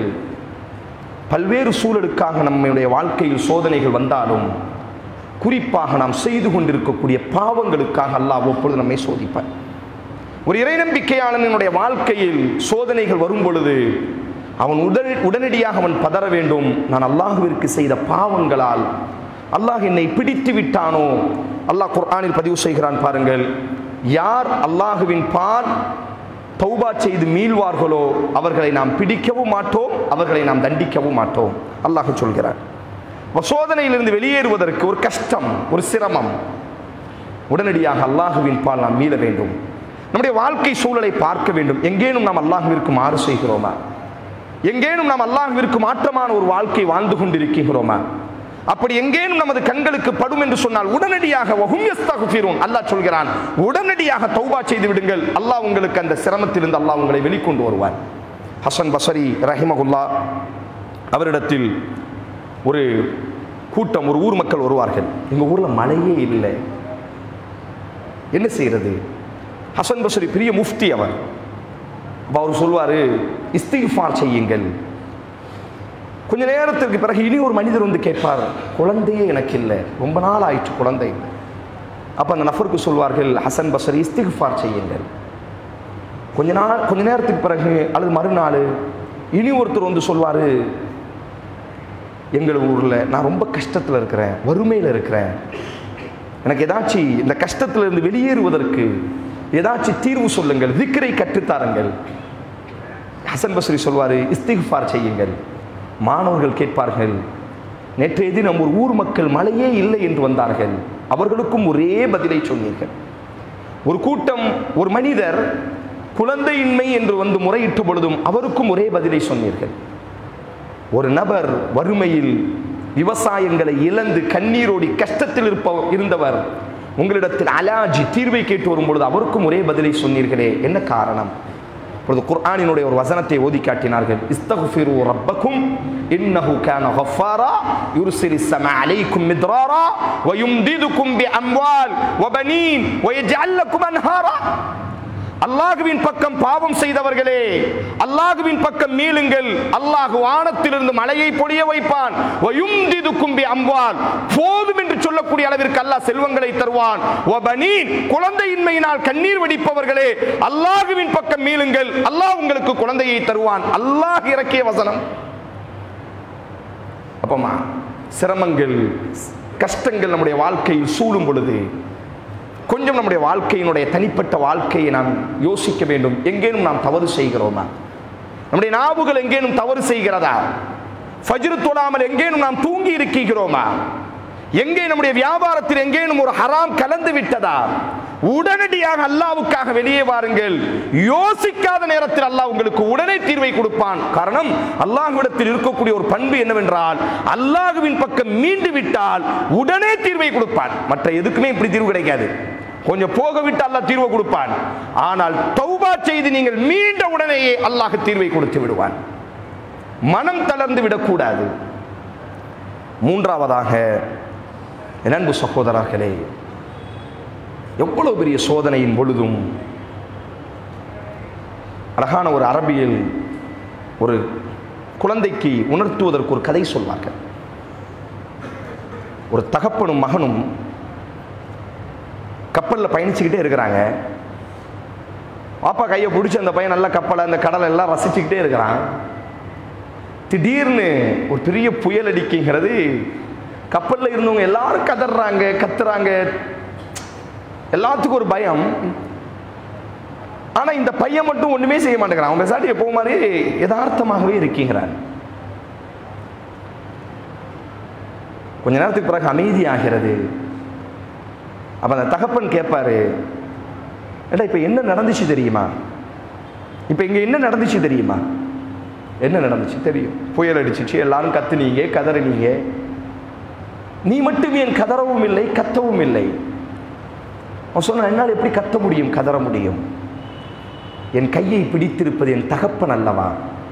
பல்வேறு சூழலுக்காக நம்முடைய வாழ்க்கையில் சோதனைகள் வந்தாலும் குறிப்பாக நாம் செய்து கொண்டிருக்கக்கூடிய பாவங்களுக்காக அல்லாஹ் அப்பொழுது நம்மை சோதிப்பார் ஒரு இறைநம்பிக்கையாளனுடைய வாழ்க்கையில் சோதனைகள் வரும் பொழுது அவன் உடல் உடனடியாக அவன் பதற வேண்டும் நான் அல்லாஹுவிற்கு செய்த பாவங்களால் அல்லாஹ் என்னை பிடித்து விட்டானோ அல்லாஹ் குர்ஆனில் பதிவு செய்கிறான் பாருங்கள் யார் அல்லாஹுவின் பால் தௌபா செய்து மீள்வார்களோ அவர்களை நாம் பிடிக்கவும் மாட்டோம் அவர்களை நாம் தண்டிக்கவும் மாட்டோம் அல்லாஹ் சொல்கிறார் சோதனையிலிருந்து வெளியேறுவதற்கு ஒரு கஷ்டம் ஒரு சிரமம் உடனடியாக அல்லாஹுவின் பால் நாம் மீள வேண்டும் நம்முடைய வாழ்க்கை சூழலை பார்க்க வேண்டும் எங்கேனும் நாம் அல்லாஹுவிற்கு மாறு செய்கிறோமா எங்கேனும் நாம் அல்லாஹுவிற்கு மாற்றமான ஒரு வாழ்க்கை வாழ்ந்து கொண்டிருக்கிறோமா அப்படி எங்கேனும் நமது கண்களுக்கு படும் என்று சொன்னால் உடனடியாக வஹும் யஸ்தக்ஃபிரூன் அல்லாஹ் சொல்கிறான் உடனடியாக தௌபா செய்து விடுங்கள் அல்லாஹ் உங்களுக்கு அந்த சிரமத்திலிருந்து அல்லாஹ் உங்களை வெளிக்கொண்டு வருவார் ஹசன் பசரி ரஹிமகுல்லா அவரிடத்தில் ஒரு கூட்டம் ஒரு ஊர் மக்கள் வருவார்கள் எங்கள் ஊரில் மழையே இல்லை என்ன செய்யறது ஹசன் பசரி பெரிய முஃப்தி அவர் அப்ப அவர் சொல்வார் இஸ்திஃபார் செய்யுங்கள் கொஞ்ச நேரத்திற்கு பிறகு இனி ஒரு மனிதர் வந்து கேட்பார் குழந்தையே எனக்கு இல்லை ரொம்ப நாள் ஆயிற்று குழந்தை இல்லை அப்போ அந்த நஃபருக்கு சொல்வார்கள் ஹசன் பசரி இஸ்திஃபார் செய்யுங்கள் கொஞ்ச நாள் கொஞ்ச நேரத்துக்கு பிறகு அல்லது மறுநாள் இனி ஒருத்தர் வந்து சொல்வார் எங்கள் ஊரில் நான் ரொம்ப கஷ்டத்தில் இருக்கிறேன் வறுமையில் இருக்கிறேன் எனக்கு ஏதாச்சும் இந்த கஷ்டத்திலிருந்து வெளியேறுவதற்கு ஏதாச்சும் தீர்வு சொல்லுங்கள் விக்கிரை கற்றுத்தாருங்கள் ஹசன் பஸ்ரி சொல்வார் இஸ்திஃபார் செய்யுங்கள் மாணவர்கள் கேட்பார்கள் நேற்றைய தினம் ஒரு ஊர் மக்கள் மழையே இல்லை என்று வந்தார்கள் அவர்களுக்கும் ஒரே பதிலை சொன்னீர்கள் ஒரு கூட்டம் ஒரு மனிதர் குழந்தையின்மை என்று வந்து முறையிட்ட பொழுதும் அவருக்கும் ஒரே பதிலை சொன்னீர்கள் ஒரு நபர் வறுமையில் விவசாயங்களை இழந்து கண்ணீரோடி கஷ்டத்தில் இருப்ப இருந்தவர் உங்களிடத்தில் அலாஜி தீர்வை கேட்டு வரும்பொழுது அவருக்கும் ஒரே பதிலை சொன்னீர்களே என்ன காரணம் இப்பொழுது குர்ஆனினுடைய ஒரு வசனத்தை ஓதி காட்டினார்கள் இஸ்தகுஃபிரு ரப்பக்கும் இன்னஹு கான கஃபாரா யுர்சிலி ஸமா அலைக்கும் மித்ராரா வயும்திதுக்கும் பிஅம்வால் வபனீன் வயஜ்அல் லக்கும் அன்ஹாரா அல்லாஹுவின் பக்கம் பாவம் செய்தவர்களே அல்லாஹுவின் பக்கம் மீளுங்கள் அல்லாஹ் வானத்திலிருந்து மழையை பொழிய வைப்பான் வயும்திதுக்கும் அம்வால் போதும் என்று சொல்லக்கூடிய அளவிற்கு அல்லாஹ் செல்வங்களை தருவான் வபனீன் குழந்தையின்மையினால் கண்ணீர் வடிப்பவர்களே அல்லாஹுவின் பக்கம் மீளுங்கள் அல்லாஹ் உங்களுக்கு குழந்தையை தருவான் அல்லாஹ் இறக்கிய வசனம் அப்பமா சிரமங்கள் கஷ்டங்கள் நம்முடைய வாழ்க்கையில் சூழும் பொழுது கொஞ்சம் நம்முடைய வாழ்க்கையினுடைய தனிப்பட்ட வாழ்க்கையை நாம் யோசிக்க வேண்டும் எங்கேனும் நாம் தவறு செய்கிறோமா நம்முடைய நாவுகள் எங்கேனும் தவறு செய்கிறதா ஃபஜ்ரு தொழாமல் எங்கேனும் நாம் தூங்கி இருக்கிறோமா எங்கே நம்முடைய வியாபாரத்தில் எங்கேனும் ஒரு ஹராம் கலந்து விட்டதா உடனடியாக அல்லாவுக்காக வெளியே வாருங்கள் யோசிக்காத நேரத்தில் அல்லாஹ் உங்களுக்கு உடனே தீர்வை கொடுப்பான் காரணம் அல்லாஹ்விடத்தில் இருக்கக்கூடிய ஒரு பண்பு என்னவென்றால் அல்லாஹுவின் பக்கம் மீண்டு விட்டால் உடனே தீர்வை கொடுப்பான் மற்ற எதுக்குமே இப்படி தீர்வு கிடைக்காது கொஞ்சம் போக விட்டு அல்லாஹ் தீர்வை கொடுப்பான் ஆனால் தௌபா செய்து நீங்கள் மீண்ட உடனேயே அல்லாஹ் தீர்வை கொடுத்து விடுவான் மனம் தளர்ந்து விடக்கூடாது மூன்றாவதாக என் அன்பு சகோதரர்களே எவ்வளவு பெரிய சோதனையின் பொழுதும் அழகான ஒரு அரபியல் ஒரு குழந்தைக்கு உணர்த்துவதற்கு ஒரு கதை சொல்வார்கள் ஒரு தகப்பனும் மகனும் கப்பலில் பயணிச்சுக்கிட்டே இருக்கிறாங்க பாப்பா கையை பிடிச்சி அந்த பையன் நல்ல கப்பலை அந்த கடலை எல்லாம் ரசிச்சுக்கிட்டே இருக்கிறான் திடீர்னு ஒரு பெரிய புயல் அடிக்குங்கிறது கப்பலில் இருந்தவங்க எல்லாரும் கதறாங்க கத்துறாங்க எல்லாத்துக்கும் ஒரு பயம் ஆனா இந்த பையன் மட்டும் ஒண்ணுமே செய்ய மாட்டேங்கிறான் அவங்க சாட்டி எப்போ மாதிரி யதார்த்தமாகவே இருக்கீங்கிறான் கொஞ்ச நேரத்துக்கு பிறகு அமைதியாகிறது அப்ப அந்த தகப்பன் கேட்பாரு ஏடா இப்ப என்ன நடந்துச்சு தெரியுமா இப்ப இங்க என்ன நடந்துச்சு தெரியுமா என்ன நடந்துச்சு தெரியும் புயல் அடிச்சிச்சு எல்லாரும் கத்துனீங்க கதறினீங்க நீ மட்டும் என் கதறவும் இல்லை கத்தவும் இல்லை அவன் சொன்ன என்னால் எப்படி கத்த முடியும் கதற முடியும் என் கையை பிடித்திருப்பது என் தகப்பன் அல்லவா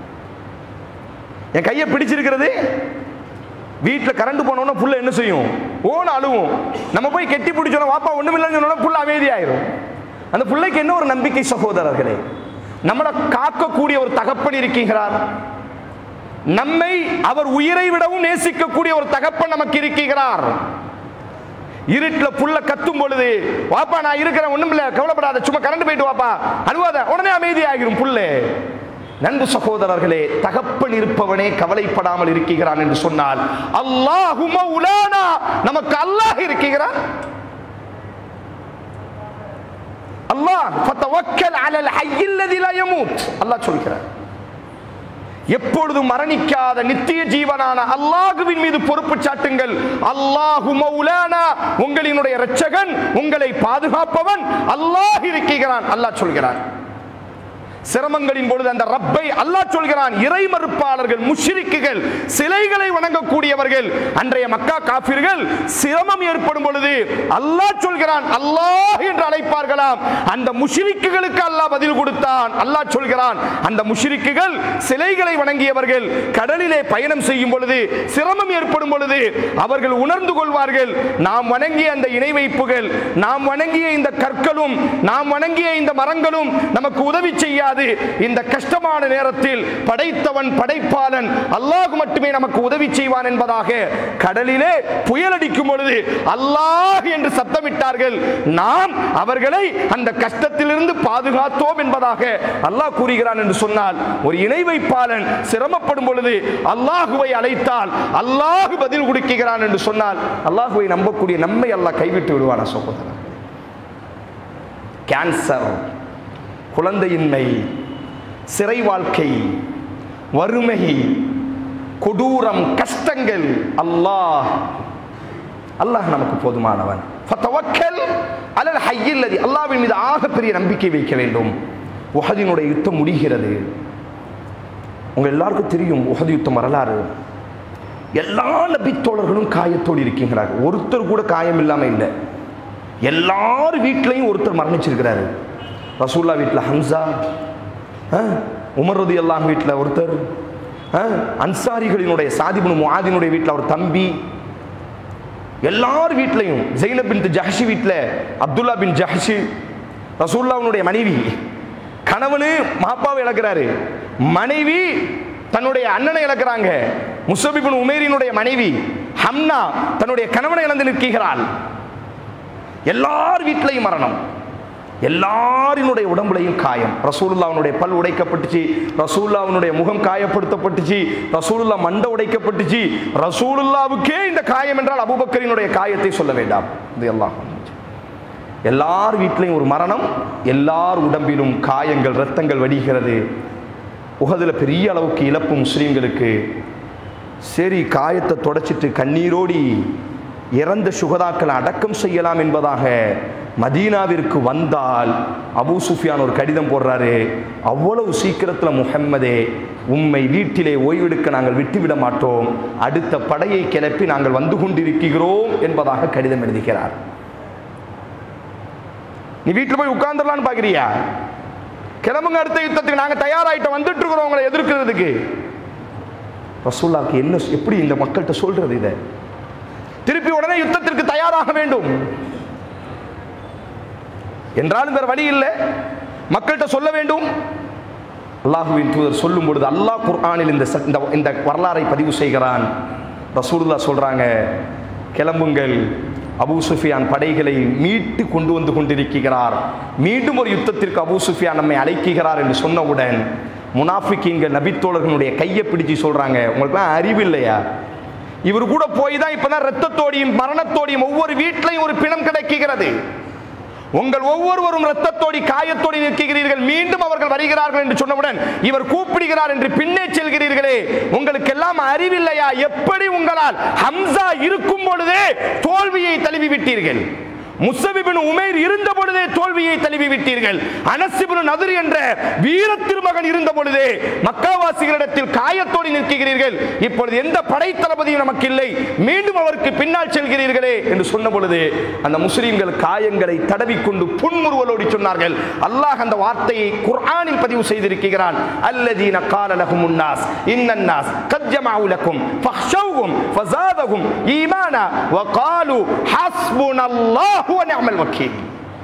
என் கையை பிடிச்சிருக்கிறது வீட்டில் கரண்ட் போனோன்னா புள்ள என்ன செய்யும் ஓன அழுவும் நம்ம போய் கெட்டி பிடிச்சோம் வாப்பா ஒண்ணும் இல்லைன்னு சொன்னோம்னா புள்ள அமைதியாயிரும் அந்த பிள்ளைக்கு என்ன ஒரு நம்பிக்கை சகோதரர்களே நம்மளை காக்கக்கூடிய ஒரு தகப்பன் இருக்கிறார் நம்மை அவர் உயிரை விடவும் நேசிக்கக்கூடிய ஒரு தகப்பன் நமக்கு இருக்கிறார் இருட்டில் புள்ள கத்தும் பொழுது வாப்பா நான் இருக்கிறேன் ஒண்ணும் இல்ல கவலைப்படாத சும்மா கரண்ட் போயிட்டு வாப்பா அழுவாத உடனே அமைதியாகிரும் புல்லே நண்பு சகோதரர்களே தகப்பன் இருப்பவனே கவலைப்படாமல் இருக்கிறான் என்று சொன்னால் அல்லாஹும உலானா நமக்கு அல்லாஹ் இருக்கிறான் அல்லாஹ் ஃபதவக்கல் அலல் ஹய்யில் லதி லா யமூத் அல்லாஹ் சொல்கிறார் எப்பொழுதும் மரணிக்காத நித்திய ஜீவனான அல்லாஹுவின் மீது பொறுப்பு சாட்டுங்கள் அல்லாஹு மௌலானா உங்களினுடைய இரட்சகன் உங்களை பாதுகாப்பவன் அல்லாஹ் இருக்கிறான் அல்லாஹ் சொல்கிறான் சிரமங்களின் பொழுது அந்த ரப்பை அல்லாஹ் சொல்கிறான் இறை மறுப்பாளர்கள் முஷ்ரிக்குகள் சிலைகளை வணங்கக்கூடியவர்கள் அன்றைய மக்கா காபிர்கள் சிரமம் ஏற்படும் பொழுது அல்லாஹ் சொல்கிறான் அல்லாஹ் என்று அழைப்பார்களாம் அந்த முஷ்ரிக்குகளுக்கு அல்லாஹ் பதில் கொடுத்தான் அல்லாஹ் சொல்கிறான் அந்த முஷ்ரிக்குகள் சிலைகளை வணங்கியவர்கள் கடலிலே பயணம் செய்யும் பொழுது சிரமம் ஏற்படும் பொழுது அவர்கள் உணர்ந்து கொள்வார்கள் நாம் வணங்கிய அந்த இணை வைப்புகள் நாம் வணங்கிய இந்த கற்களும் நாம் வணங்கிய இந்த மரங்களும் நமக்கு உதவி செய்யாது இந்த கஷ்டமான நேரத்தில் படைத்தவன் படைப்பாளன் அல்லாஹ் மட்டுமே நமக்கு உதவி செய்வான் என்பதாக கடலிலே புயல் அடிக்கும் பொழுது அல்லாஹ் என்று சத்தமிட்டார்கள் நாம் அவர்களை அந்த கஷ்டத்திலிருந்து பாதுகாத்தோம் என்பதாக அல்லாஹ் கூறுகிறான் என்று சொன்னால் ஒரு இணை வைப்பாளன் சிரமப்படும் பொழுது அல்லாஹுவை அழைத்தால் அல்லாஹ் பதில் கொடுக்கிறான் என்று சொன்னால் அல்லாஹுவை நம்பக்கூடிய நம்மை அல்லாஹ் கைவிட்டு விடுவான சகோதரர் கேன்சர் குழந்தையின்மை சிறை வாழ்க்கை வறுமை கொடூரம் கஷ்டங்கள் அல்லாஹ் அல்லாஹ் நமக்கு போதுமானவன் ஃபதவக்கல் அலல் ஹய்யில் லதி அல்லாஹ்வின் மீது ஆகப்பெரிய நம்பிக்கை வைக்க வேண்டும் உஹதினுடைய யுத்தம் முடிகிறது உங்க எல்லாருக்கும் தெரியும் உஹது யுத்தம் வரலாறு எல்லா நபித்தோழர்களும் காயத்தோடு இருக்கின்றார்கள் ஒருத்தர் கூட காயம் இல்லாம இல்லை எல்லார் வீட்லையும் ஒருத்தர் மரணிச்சிருக்கிறாரு ரசூல்லா வீட்டில் ஹம்சா ஆ, உமர் ரதி அல்லாஹ் வீட்டில் ஒருத்தர் ஆ, அன்சாரிகளினுடைய சாதிபுன் முஆதினுடைய வீட்டில் ஒரு தம்பி எல்லார் வீட்லையும் ஜெயினப் பின் ஜஹஷி வீட்டில் அப்துல்லா பின் ஜஹஷி ரசூல்லாவுடைய மனைவி கணவனு மாப்பாவை இழக்கிறாரு மனைவி தன்னுடைய அண்ணனை இழக்கிறாங்க முசபிபின் உமேரினுடைய மனைவி ஹம்னா தன்னுடைய கணவனை இழந்து நிற்கிறாள் எல்லார் வீட்லையும் மரணம் எல்லாரினுடைய உடம்புலையும் காயம் ரசூலுல்லாவுடைய பல் உடைக்கப்பட்டுச்சு ரசூலுல்லாவுடைய முகம் காயப்படுத்தப்பட்டுச்சு ரசூலுல்லா மண்டை உடைக்கப்பட்டுச்சு ரசூலுல்லாவுக்கே இந்த காயம் என்றால் அபூபக்கரினுடைய காயத்தை சொல்ல வேண்டாம் இது எல்லாம் எல்லார் வீட்லையும் ஒரு மரணம் எல்லார் உடம்பிலும் காயங்கள் ரத்தங்கள் வடிகிறது உகதுல பெரிய அளவுக்கு இழப்பு முஸ்லீம்களுக்கு சரி காயத்தை தொடச்சிட்டு கண்ணீரோடி இறந்த சுகதாக்களை அடக்கம் செய்யலாம் என்பதாக மதீனாவிற்கு வந்தால் அபூ சுஃபியான் ஒரு கடிதம் போடுறாரு அவ்வளவு சீக்கிரத்தில் முஹம்மதே உம்மை வீட்டிலே ஓய்வெடுக்க நாங்கள் விட்டுவிட மாட்டோம் அடுத்த படையை கிளப்பி நாங்கள் வந்து கொண்டிருக்கிறோம் என்பதாக கடிதம் எழுதுகிறார் நீ வீட்டில் போய் உட்கார்ந்துடலான்னு பார்க்குறியா கிளம்புங்க அடுத்த யுத்தத்துக்கு நாங்கள் தயாராகிட்டோம் வந்துட்டு இருக்கிறோம் உங்களை எதிர்க்கிறதுக்கு ரசூல்லாவுக்கு என்ன எப்படி இந்த மக்கள்கிட்ட சொல்றது இதை திருப்பி உடனே யுத்தத்திற்கு தயாராக வேண்டும் என்றாலும் வேற வழி இல்லை மக்கள்கிட்ட சொல்ல வேண்டும் அல்லாஹுவின் தூதர் சொல்லும் பொழுது அல்லாஹ் குர்ஆனில் இந்த ச- இந்த- இந்த வரலாறை பதிவு செய்கிறான் ரசூலுல்லா சொல்றாங்க கிளம்புங்கள் அபூ சுஃபியான் படைகளை மீட்டு கொண்டு வந்து கொண்டிருக்கிறார் மீண்டும் ஒரு யுத்தத்திற்கு அபூ சுஃபியான் நம்மை அழைக்கிறார் என்று சொன்னவுடன் முனாஃபிக்கீன்கள் நபித்தோழர்களுடைய கையை பிடிச்சு சொல்றாங்க உங்களுக்குலாம் அறிவு இல்லையா இவர் கூட போய் தான் இப்பதான் ரத்தத்தோடையும் மரணத்தோடையும் ஒவ்வொரு வீட்டிலையும் ஒரு பிணம் கிடைக்கிறது உங்கள் ஒவ்வொருவரும் ரத்தத்தோடி காயத்தோடி நிற்கிறீர்கள் மீண்டும் அவர்கள் வருகிறார்கள் என்று சொன்னவுடன் இவர் கூப்பிடுகிறார் என்று பின்னே செல்கிறீர்களே உங்களுக்கு எல்லாம் அறிவில்லையா எப்படி உங்களால் ஹம்சா இருக்கும் பொழுதே தோல்வியை தழுவி விட்டீர்கள் முசபிபின் உமேர் இருந்த பொழுதே தோல்வியை தழுவி விட்டீர்கள் அனசிபின் நதிர் என்ற வீர திருமகன் இருந்த பொழுதே மக்காவாசிகளிடத்தில் காயத்தோடி நிற்கிறீர்கள் இப்பொழுது எந்த படை தளபதியும் நமக்கு இல்லை மீண்டும் அவருக்கு பின்னால் செல்கிறீர்களே என்று சொன்ன பொழுது அந்த முஸ்லிம்கள் காயங்களை தடவிக்கொண்டு புன்முறுவலோடி சொன்னார்கள் அல்லாஹ் அந்த வார்த்தையை குர்ஆனில் பதிவு செய்திருக்கிறான் அல்லதீன கால லஹும் உன்னாஸ் இன்னன்னாஸ் கத் ஜமஅு லக்கும் ஃபஹ்ஷவுஹும் ஃபஸாதஹும் ஈமானா வகாலு ஹஸ்புனல்லாஹு வ நிஅமல் வக்கீல்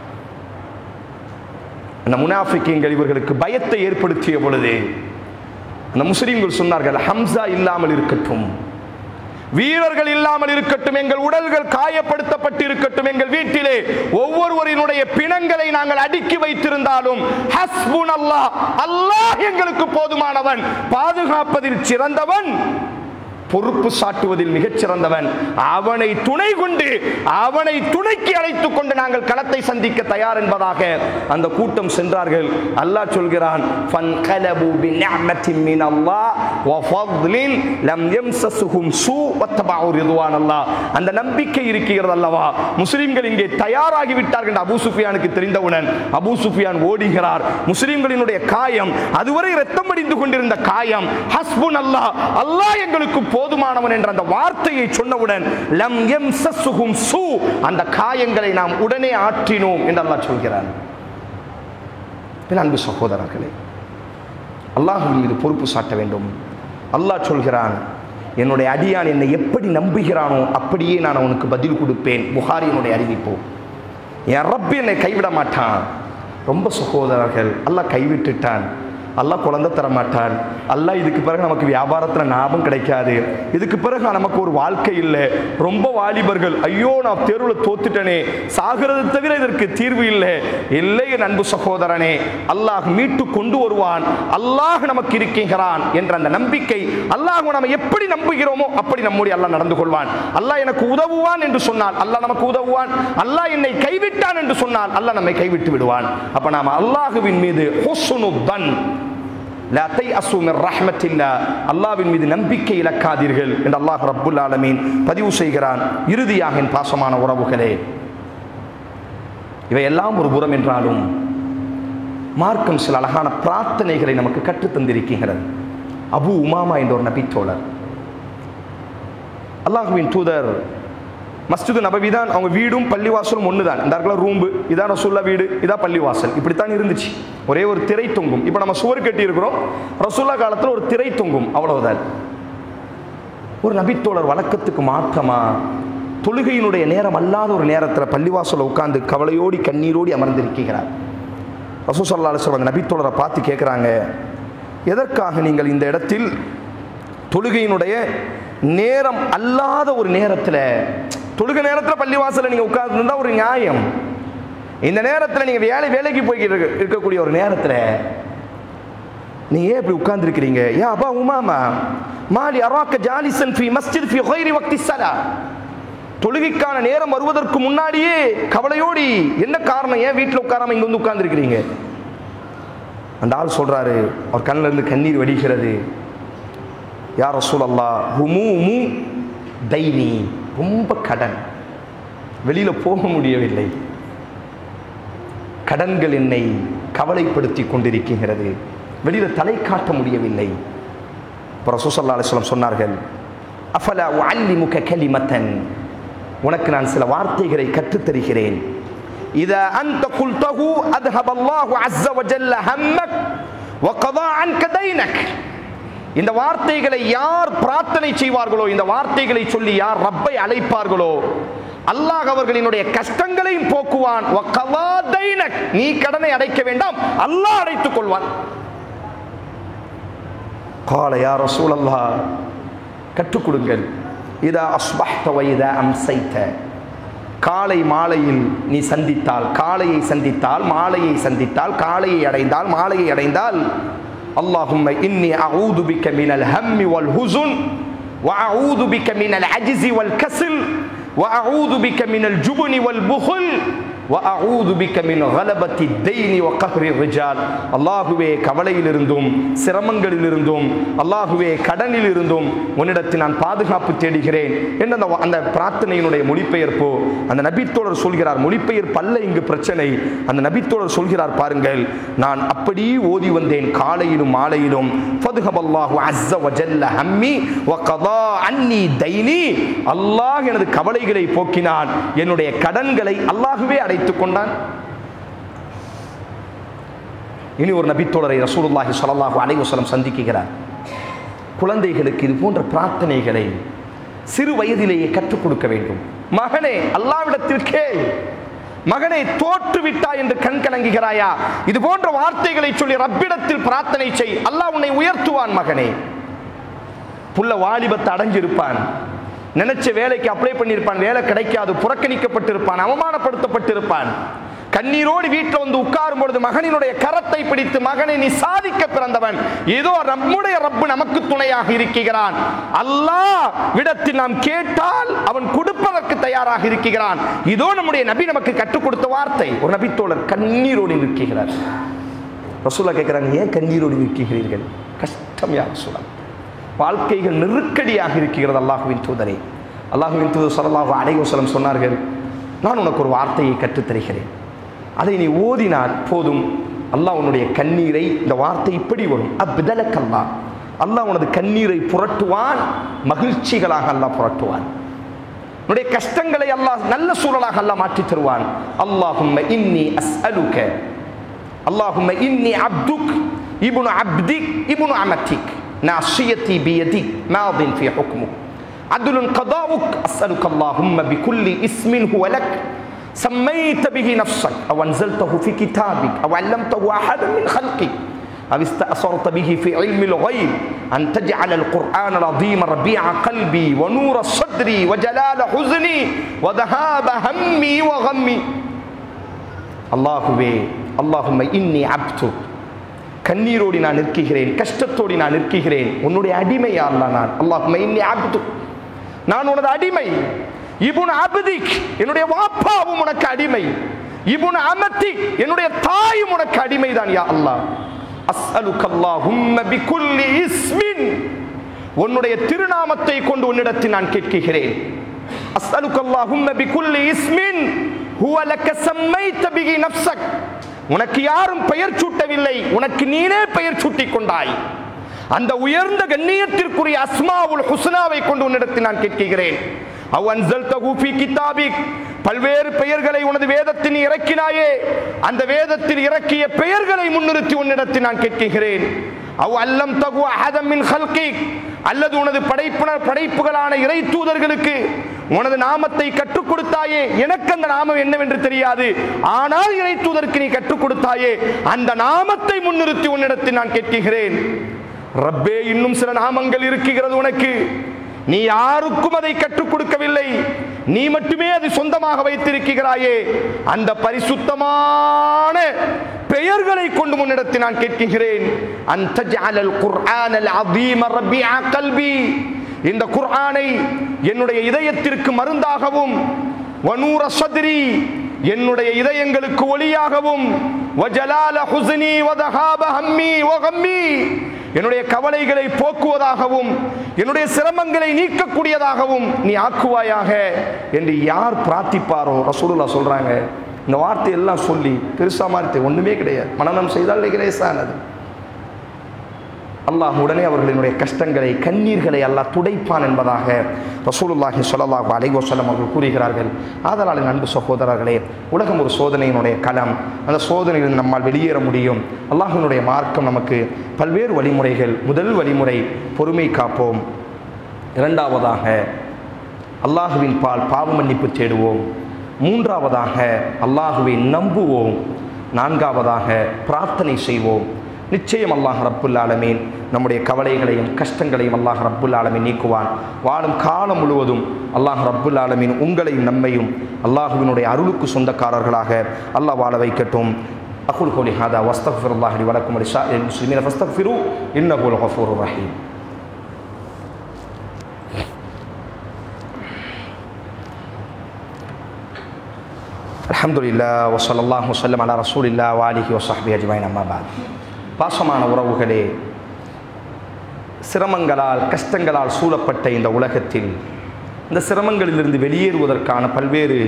அந்த முனாஃபிக்கீங்கள் இவர்களுக்கு பயத்தை ஏற்படுத்திய பொழுது அந்த முஸ்லிம்கள் சொன்னார்கள் ஹம்சா இல்லாமல் இருக்கட்டும் வீரர்கள் இல்லாமல் இருக்கட்டும் எங்கள் உடல்கள் காயப்படுத்தப்பட்டு இருக்கட்டும் எங்கள் வீட்டிலே ஒவ்வொருவரினுடைய பிணங்களை நாங்கள் அடுக்கி வைத்திருந்தாலும் ஹஸ்புன் அல்லாஹ் அல்லாஹ் எங்களுக்கு போதுமானவன் பாதுகாப்பதில் சிறந்தவன் பொறுப்பு சாட்டுவதில் மிகச் சிறந்தவன் அவனை துணை கொண்டு அவனை துணைக்கு அழைத்துக் கொண்டு நாங்கள் களத்தை சந்திக்க தயார் என்பதாக அந்த கூட்டம் சென்றார்கள் அல்லாஹ் சொல்கிறான் فَانْقَلَبُوا بِنِعْمَةٍ مِّنَ اللَّهِ وَفَضْلٍ لَمْ يَمْسَسْهُمْ سُوءٌ وَاتَّبَعُوا رِضْوَانَ اللَّهِ அந்த நம்பிக்கை இருக்கிறது அல்லவா முஸ்லிம்கள் இங்கே தயாராகி விட்டார்கள் என்று அபூ சுஃபியானுக்கு தெரிந்தவுடன் அபூ சுஃபியான் ஓடுகிறார் முஸ்லிம்களினுடைய காயம் அதுவரை ரத்தம் அடிந்து கொண்டிருந்த காயம் ஹஸ்புன் அல்லாஹ் அல்லாஹ் எங்களுக்கு போதுமானவன் என்ற அந்த வார்த்தையை சொன்னவுடன் லம் யம்சஸ்ஹும் சூ அந்த காயங்களை நாம் உடனே ஆற்றினோம் என்று அல்லாஹ் சொல்கிறான் பின் அன்பு சகோதரர்களே அல்லாஹ்வின் மீது பொறுப்பு சாட்ட வேண்டும் அல்லாஹ் சொல்கிறான் என்னுடைய அடியான் என்னை எப்படி நம்புகிறானோ அப்படியே நான் அவனுக்கு பதில் கொடுப்பேன் புகாரியினுடைய அறிவிப்பு என் ரப்பு என்னை கைவிட மாட்டான் ரொம்ப சகோதரர்கள் அல்லாஹ் கைவிட்டுட்டான் அல்லாஹ் குழந்தை தர மாட்டான் அல்லாஹ் இதுக்கு பிறகு நமக்கு வியாபாரத்தில் லாபம் கிடைக்காது இதுக்கு பிறகு நமக்கு ஒரு வாழ்க்கை இல்லை ரொம்ப வாலிபர்கள் ஐயோ நான் தேர்வில் தோத்துட்டனே சாகிறது தவிர இதற்கு தீர்வு இல்லை இல்லை என் அன்பு சகோதரனே அல்லாஹ் மீட்டு கொண்டு வருவான் அல்லாஹ் நமக்கு இருக்கின்றான் என்ற அந்த நம்பிக்கை அல்லாஹ் நம்ம எப்படி நம்புகிறோமோ அப்படி நம்முடைய அல்லாஹ் நடந்து கொள்வான் அல்லாஹ் எனக்கு உதவுவான் என்று சொன்னால் அல்லாஹ் நமக்கு உதவுவான் அல்லாஹ் என்னை கைவிட்டான் என்று சொன்னால் அல்லாஹ் நம்மை கைவிட்டு விடுவான் அப்ப நாம அல்லாஹுவின் மீது ஹுஸ்னு தன் லா தைஅசு மின் ரஹ்மத்தில்லா அல்லாஹ்வின் மீது நம்பிக்கை இழக்காதீர்கள் என்று அல்லாஹ் ரப்புல் ஆலமீன் பதிவு செய்கிறான் இறுதியாக என் பாசமான உறவுகளே இவையெல்லாம் ஒரு புறம் என்றாலும் மார்க்கம் சில அழகான பிரார்த்தனைகளை நமக்கு கற்றுத் தந்திருக்கிறது அபு உமாமா என்ற ஒரு நபித்தோழர் அல்லாஹுவின் தூதர் மஸ்ஜிது நபவி தான் அவங்க வீடும் பள்ளிவாசலும் ஒன்று தான் இந்த இடத்துல ரூம்பு இதான் ரசூல்லா வீடு இதான் பள்ளிவாசல் இப்படித்தான் இருந்துச்சு ஒரே ஒரு திரை தொங்கும் இப்போ நம்ம சுவர் கட்டி இருக்கிறோம் ரசூல்லா காலத்தில் ஒரு திரை தொங்கும் அவ்வளவுதான் ஒரு நபித்தோழர் வழக்கத்துக்கு மாற்றமா தொழுகையினுடைய நேரம் அல்லாத ஒரு நேரத்தில் பள்ளிவாசலில் உட்கார்ந்து கவலையோடி கண்ணீரோடி அமர்ந்திருக்கிறார் ரசூசல்லா அலுவலம் அந்த நபித்தோழரை பார்த்து கேட்குறாங்க எதற்காக நீங்கள் இந்த இடத்தில் தொழுகையினுடைய நேரம் அல்லாத ஒரு நேரத்தில் தொழுகை நேரத்தில் பள்ளிவாசலில் நீங்கள் உட்கார்ந்துருந்தா ஒரு நியாயம் இந்த நேரத்தில் நீங்கள் வேலை வேலைக்கு போய்கிட்டு இருக்க- இருக்கக்கூடிய ஒரு நேரத்தில் நீ ஏன் இப்படி உட்கார்ந்துருக்கிறீங்க யா அப்பா உமாமா மாலி அராக்க ஜாலிசன் ஃபி மஸ்ஜித் ஃபி கைரி வக்தி ஸலா தொழுகைக்கான நேரம் வருவதற்கு முன்னாடியே கவலையோடி என்ன காரணம் ஏன் வீட்டில் உட்காராம இங்க வந்து உட்கார்ந்துருக்கிறீங்க அந்த ஆள் சொல்றாரு அவர் கண்ணில் இருந்து கண்ணீர் வடிகிறது யார் ரசூல் அல்லா ஹுமூமு தைனி ரொம்ப கடன் வெளியில போக முடியவில்லை கடன்கள் என்னை கவலைப்படுத்தி கொண்டிருக்கிறது வெளியில தலை காட்ட முடியவில்லை இப்போ ரசூசல்லா அலிஸ்லாம் சொன்னார்கள் அஃபலா உஅல்லிமுக கலிமத்தன் உனக்கு நான் சில வார்த்தைகளை கற்றுத் தருகிறேன் இதா அன்த குல்தஹு அத்ஹப அல்லாஹு அஸ்ஸ வஜல்ல ஹம்மக் வகதா அன்க தைனக் இந்த வார்த்தைகளை யார் பிரார்த்தனை செய்வார்களோ இந்த வார்த்தைகளை சொல்லி யார் ரப்பை அழைப்பார்களோ அல்லாஹ் அவர்களினுடைய கஷ்டங்களையும் போக்குவான் வக்கவா தைனக். நீ கடனை அடைக்க வேண்டாம் அல்லாஹ் அடைத்துக் கொள்வான் கால யா ரசூலல்லா கற்றுக் கொடுங்கள் இதா அஸ்பஹ்த வ இதா அம்சைத காலை மாலையில் நீ சந்தித்தால் காலையை சந்தித்தால் மாலையை சந்தித்தால் காலையை அடைந்தால் மாலையை அடைந்தால் அல்லாஹும்ம இன்னி அஊது பிக்க மினல் ஹம்மி வல் ஹுசுன் وأعوذ بك من العجز والكسل وأعوذ بك من الجبن والبخل وأعوذ بك من غلبة الدين وقهر الرجال அல்லாஹுவே கவலையிலிருந்தும் சிரமங்களிலிருந்தும் அல்லாஹுவே கடனிலிருந்தும் உன்னிடத்தில் நான் பாதுகாப்பு தேடுகிறேன் என்று அந்த அந்த பிரார்த்தனையினுடைய மொழிபெயர்ப்பு அந்த நபித்தோழர் சொல்கிறார் மொழிபெயர்ப்பு அல்ல இங்கு பிரச்சனை அந்த நபித்தோழர் சொல்கிறார் பாருங்கள் நான் அப்படியே ஓதி வந்தேன் காலையிலும் மாலையிலும் ஃபதுஹபல்லாஹு அஸ்ஸ வஜல்ல ஹம்மி வகதா அன்னி தைனி அல்லாஹ் எனது கவலைகளை போக்கினான் என்னுடைய கடன்களை அல்லாஹுவே அடைத்துக் கொண்டான் இனி ஒரு நபித்தோழரை ரசூலுல்லாஹி ஸல்லல்லாஹு அலைஹி வஸல்லம் சந்திக்கிறார் குழந்தைகளுக்கு இது போன்ற பிரார்த்தனைகளை சிறு வயதிலேயே கற்றுக் கொடுக்க வேண்டும் மகனே அல்லாவிடத்தில் கேள் மகனை தோற்று விட்டாய் என்று கண் கலங்குகிறாயா இது போன்ற வார்த்தைகளை சொல்லி ரப்பிடத்தில் பிரார்த்தனை செய் அல்லாஹ் உன்னை உயர்த்துவான் மகனே புள்ள வாலிபத்தை அடைஞ்சிருப்பான் நினைச்ச வேலைக்கு அப்ளை பண்ணியிருப்பான் வேலை கிடைக்காது புறக்கணிக்கப்பட்டிருப்பான் அவமானப்படுத்தப்பட்டிருப்பான் கண்ணீரோடு வீட்டில் வந்து உட்காரும் பொழுது மகனினுடைய கரத்தை பிடித்து மகனை நீ சாதிக்க பிறந்தவன் ஏதோ நம்முடைய ரப்பு நமக்கு துணையாக இருக்கிறான் அல்லாஹ் விடத்தில் நாம் கேட்டால் அவன் கொடுப்பதற்கு தயாராக இருக்கிறான் இதோ நம்முடைய நபி நமக்கு கற்றுக் கொடுத்த வார்த்தை ஒரு நபித்தோழர் கண்ணீரோடு நிற்கிறார் ரசூலா கேட்கிறாங்க ஏன் கண்ணீரோடு நிற்கிறீர்கள் கஷ்டம் யார் ரசூலா வாழ்க்கைகள் நெருக்கடியாக இருக்கிறது அல்லாஹுவின் தூதரே அல்லாஹுவின் தூதர் ஸல்லல்லாஹு அலைஹி வஸல்லம் சொன்னார்கள் நான் உனக்கு ஒரு வார்த்தையை கற்றுத் தருகிறேன் அதை நீ ஓதினால் போதும் அல்லாஹ் உன்னுடைய கண்ணீரை இந்த வார்த்தை இப்படி வரும் அப்தலக்கல்லா அல்லாஹ் உனது கண்ணீரை புரட்டுவான் மகிழ்ச்சிகளாக அல்லாஹ் புரட்டுவான் உன்னுடைய கஷ்டங்களை அல்லாஹ் நல்ல சூழலாக அல்லாஹ் மாற்றித் தருவான் அல்லாஹும்ம இன்னி அஸ்அலுக அல்லாஹும்ம இன்னி அப்துக் இப்னு அப்திக் இப்னு அமத்திக் ناصيتي بيدك ماض في حكمك عدل قضاؤك أسألك اللهم بكل اسم هو لك سميت به نفسك أو أنزلته في كتابك أو علمته أحدا من خلقك أو استأثرت به في علم الغيب أن تجعل القرآن العظيم ربيع قلبي ونور صدري وجلال حزني وذهاب همي وغمي அல்லாஹுவே அல்லாஹும்ம இன்னி அப்து கண்ணீரோடு நான் நிற்கிறேன் கஷ்டத்தோடு நான் நிற்கிறேன் உன்னுடைய அடிமையா அல்ல நான் அல்லாஹும்ம இன்னி அப்து நான் உனது அடிமை இபுன் அபதிக் என்னுடைய வாப்பாவும் உனக்கு அடிமை இபுன் அமத்திக் என்னுடைய தாயும் உனக்கு அடிமைதான் யா அல்லாஹ் அஸ்அலுக அல்லாஹும்ம பிகுல்லி இஸ்மின் உன்னுடைய திருநாமத்தை கொண்டு உன்னிடத்தில் நான் கேட்கிறேன் அஸ்அலுக அல்லாஹும்ம பிகுல்லி இஸ்மின் ஹுவ லக்க சம்மைத பிஹி நஃப்ஸக் உனக்கு யாரும் பெயர் சூட்டவில்லை உனக்கு நீனே பெயர் சூட்டிக் கொண்டாய் அந்த உயர்ந்த கண்ணியத்திற்குரிய அஸ்மாவுல் ஹுஸ்னாவை கொண்டு உன்னிடத்தில் நான் கேட்கிறேன் அவ் அன்சல்தஹு ஃபீ கிதாபிக் பல்வேறு பெயர்களை உனது வேதத்தில் நீ இறக்கினாயே அந்த வேதத்தில் இறக்கிய பெயர்களை முன்னிறுத்தி உன்னிடத்தில் நான் கேட்கிறேன் அவ் அல்லம் தகு அஹதம் மின் ஹல்கிக் அல்லது உனது படைப்புணர் படைப்புகளான இறை தூதர்களுக்கு உனது நாமத்தை கற்றுக் கொடுத்தாயே எனக்கு அந்த நாமம் என்னவென்று தெரியாது ஆனால் இறை தூதருக்கு நீ கற்றுக் கொடுத்தாயே அந்த நாமத்தை முன்னிறுத்தி உன்னிடத்தில் நான் கேட்கிறேன் ரப்பே இன்னும் சில நாமங்கள் இருக்கிறது உனக்கு நீ யாருக்கும் அதை கற்றுக் கொடுக்கவில்லை நீ மட்டுமே அதை சொந்தமாக வைத்திருக்கிறாயே அந்த பரிசுத்தமான பெயர்களை கொண்டு முன்னிடத்தில் நான் கேட்கிறேன் அந்த ஜஅலல் குர்ஆனல் அதீம ரபிஆ கல்பி இந்த குர்ஆனை என்னுடைய இதயத்திற்கு மருந்தாகவும் வனூர சத்ரி என்னுடைய இதயங்களுக்கு ஒளியாகவும் வஜலால ஹுஸ்னி வதஹாப ஹம்மி வகம்மி என்னுடைய கவலைகளை போக்குவதாகவும் என்னுடைய சிரமங்களை நீக்கக்கூடியதாகவும் நீ ஆக்குவாயாக என்று யார் பிரார்த்திப்பாரோ ரசூலுல்லா சொல்றாங்க இந்த வார்த்தையெல்லாம் சொல்லி பெருசா மாதிரி ஒண்ணுமே கிடையாது மனநம் செய்தால் லேசானது அல்லாஹ் உடனே அவர்களினுடைய கஷ்டங்களை கண்ணீர்களை அல்லாஹ் துடைப்பான் என்பதாக ரசூலுல்லாஹி ஸல்லல்லாஹு அலைஹி வஸல்லம் அவர்கள் கூறுகிறார்கள் ஆதலால் என் அன்பு சகோதரர்களே உலகம் ஒரு சோதனையினுடைய களம் அந்த சோதனையில் நம்மால் வெளியேற முடியும் அல்லாஹினுடைய மார்க்கம் நமக்கு பல்வேறு வழிமுறைகள் முதல் வழிமுறை பொறுமை காப்போம் இரண்டாவதாக அல்லாஹுவின் பால் பாவ மன்னிப்பு தேடுவோம் மூன்றாவதாக அல்லாஹுவை நம்புவோம் நான்காவதாக பிரார்த்தனை செய்வோம் நிச்சயம் அல்லாஹ் ரப்புல் ஆலமீன் நம்முடைய கவலைகளையும் கஷ்டங்களையும் அல்லாஹ் ரப்புல் ஆலமீன் நீக்குவான் வாழும் காலம் முழுவதும் அல்லாஹ் ரப்புல் ஆலமீன் உங்களையும் நம்மையும் அல்லாஹுவினுடைய அருளுக்கு சொந்தக்காரர்களாக அல்லாஹ் வாழ வைக்கட்டும் أقول قولي هذا واستغفر الله لي ولكم ولسائر المسلمين فاستغفروه إنه هو الغفور الرحيم الحمد لله وصلى الله وسلم على رسول الله وآله وصحبه أجمعين أما بعد பாசமான உறவுகளே சிரமங்களால் கஷ்டங்களால் சூழப்பட்ட இந்த உலகத்தில் இந்த சிரமங்களிலிருந்து வெளியேறுவதற்கான பல்வேறு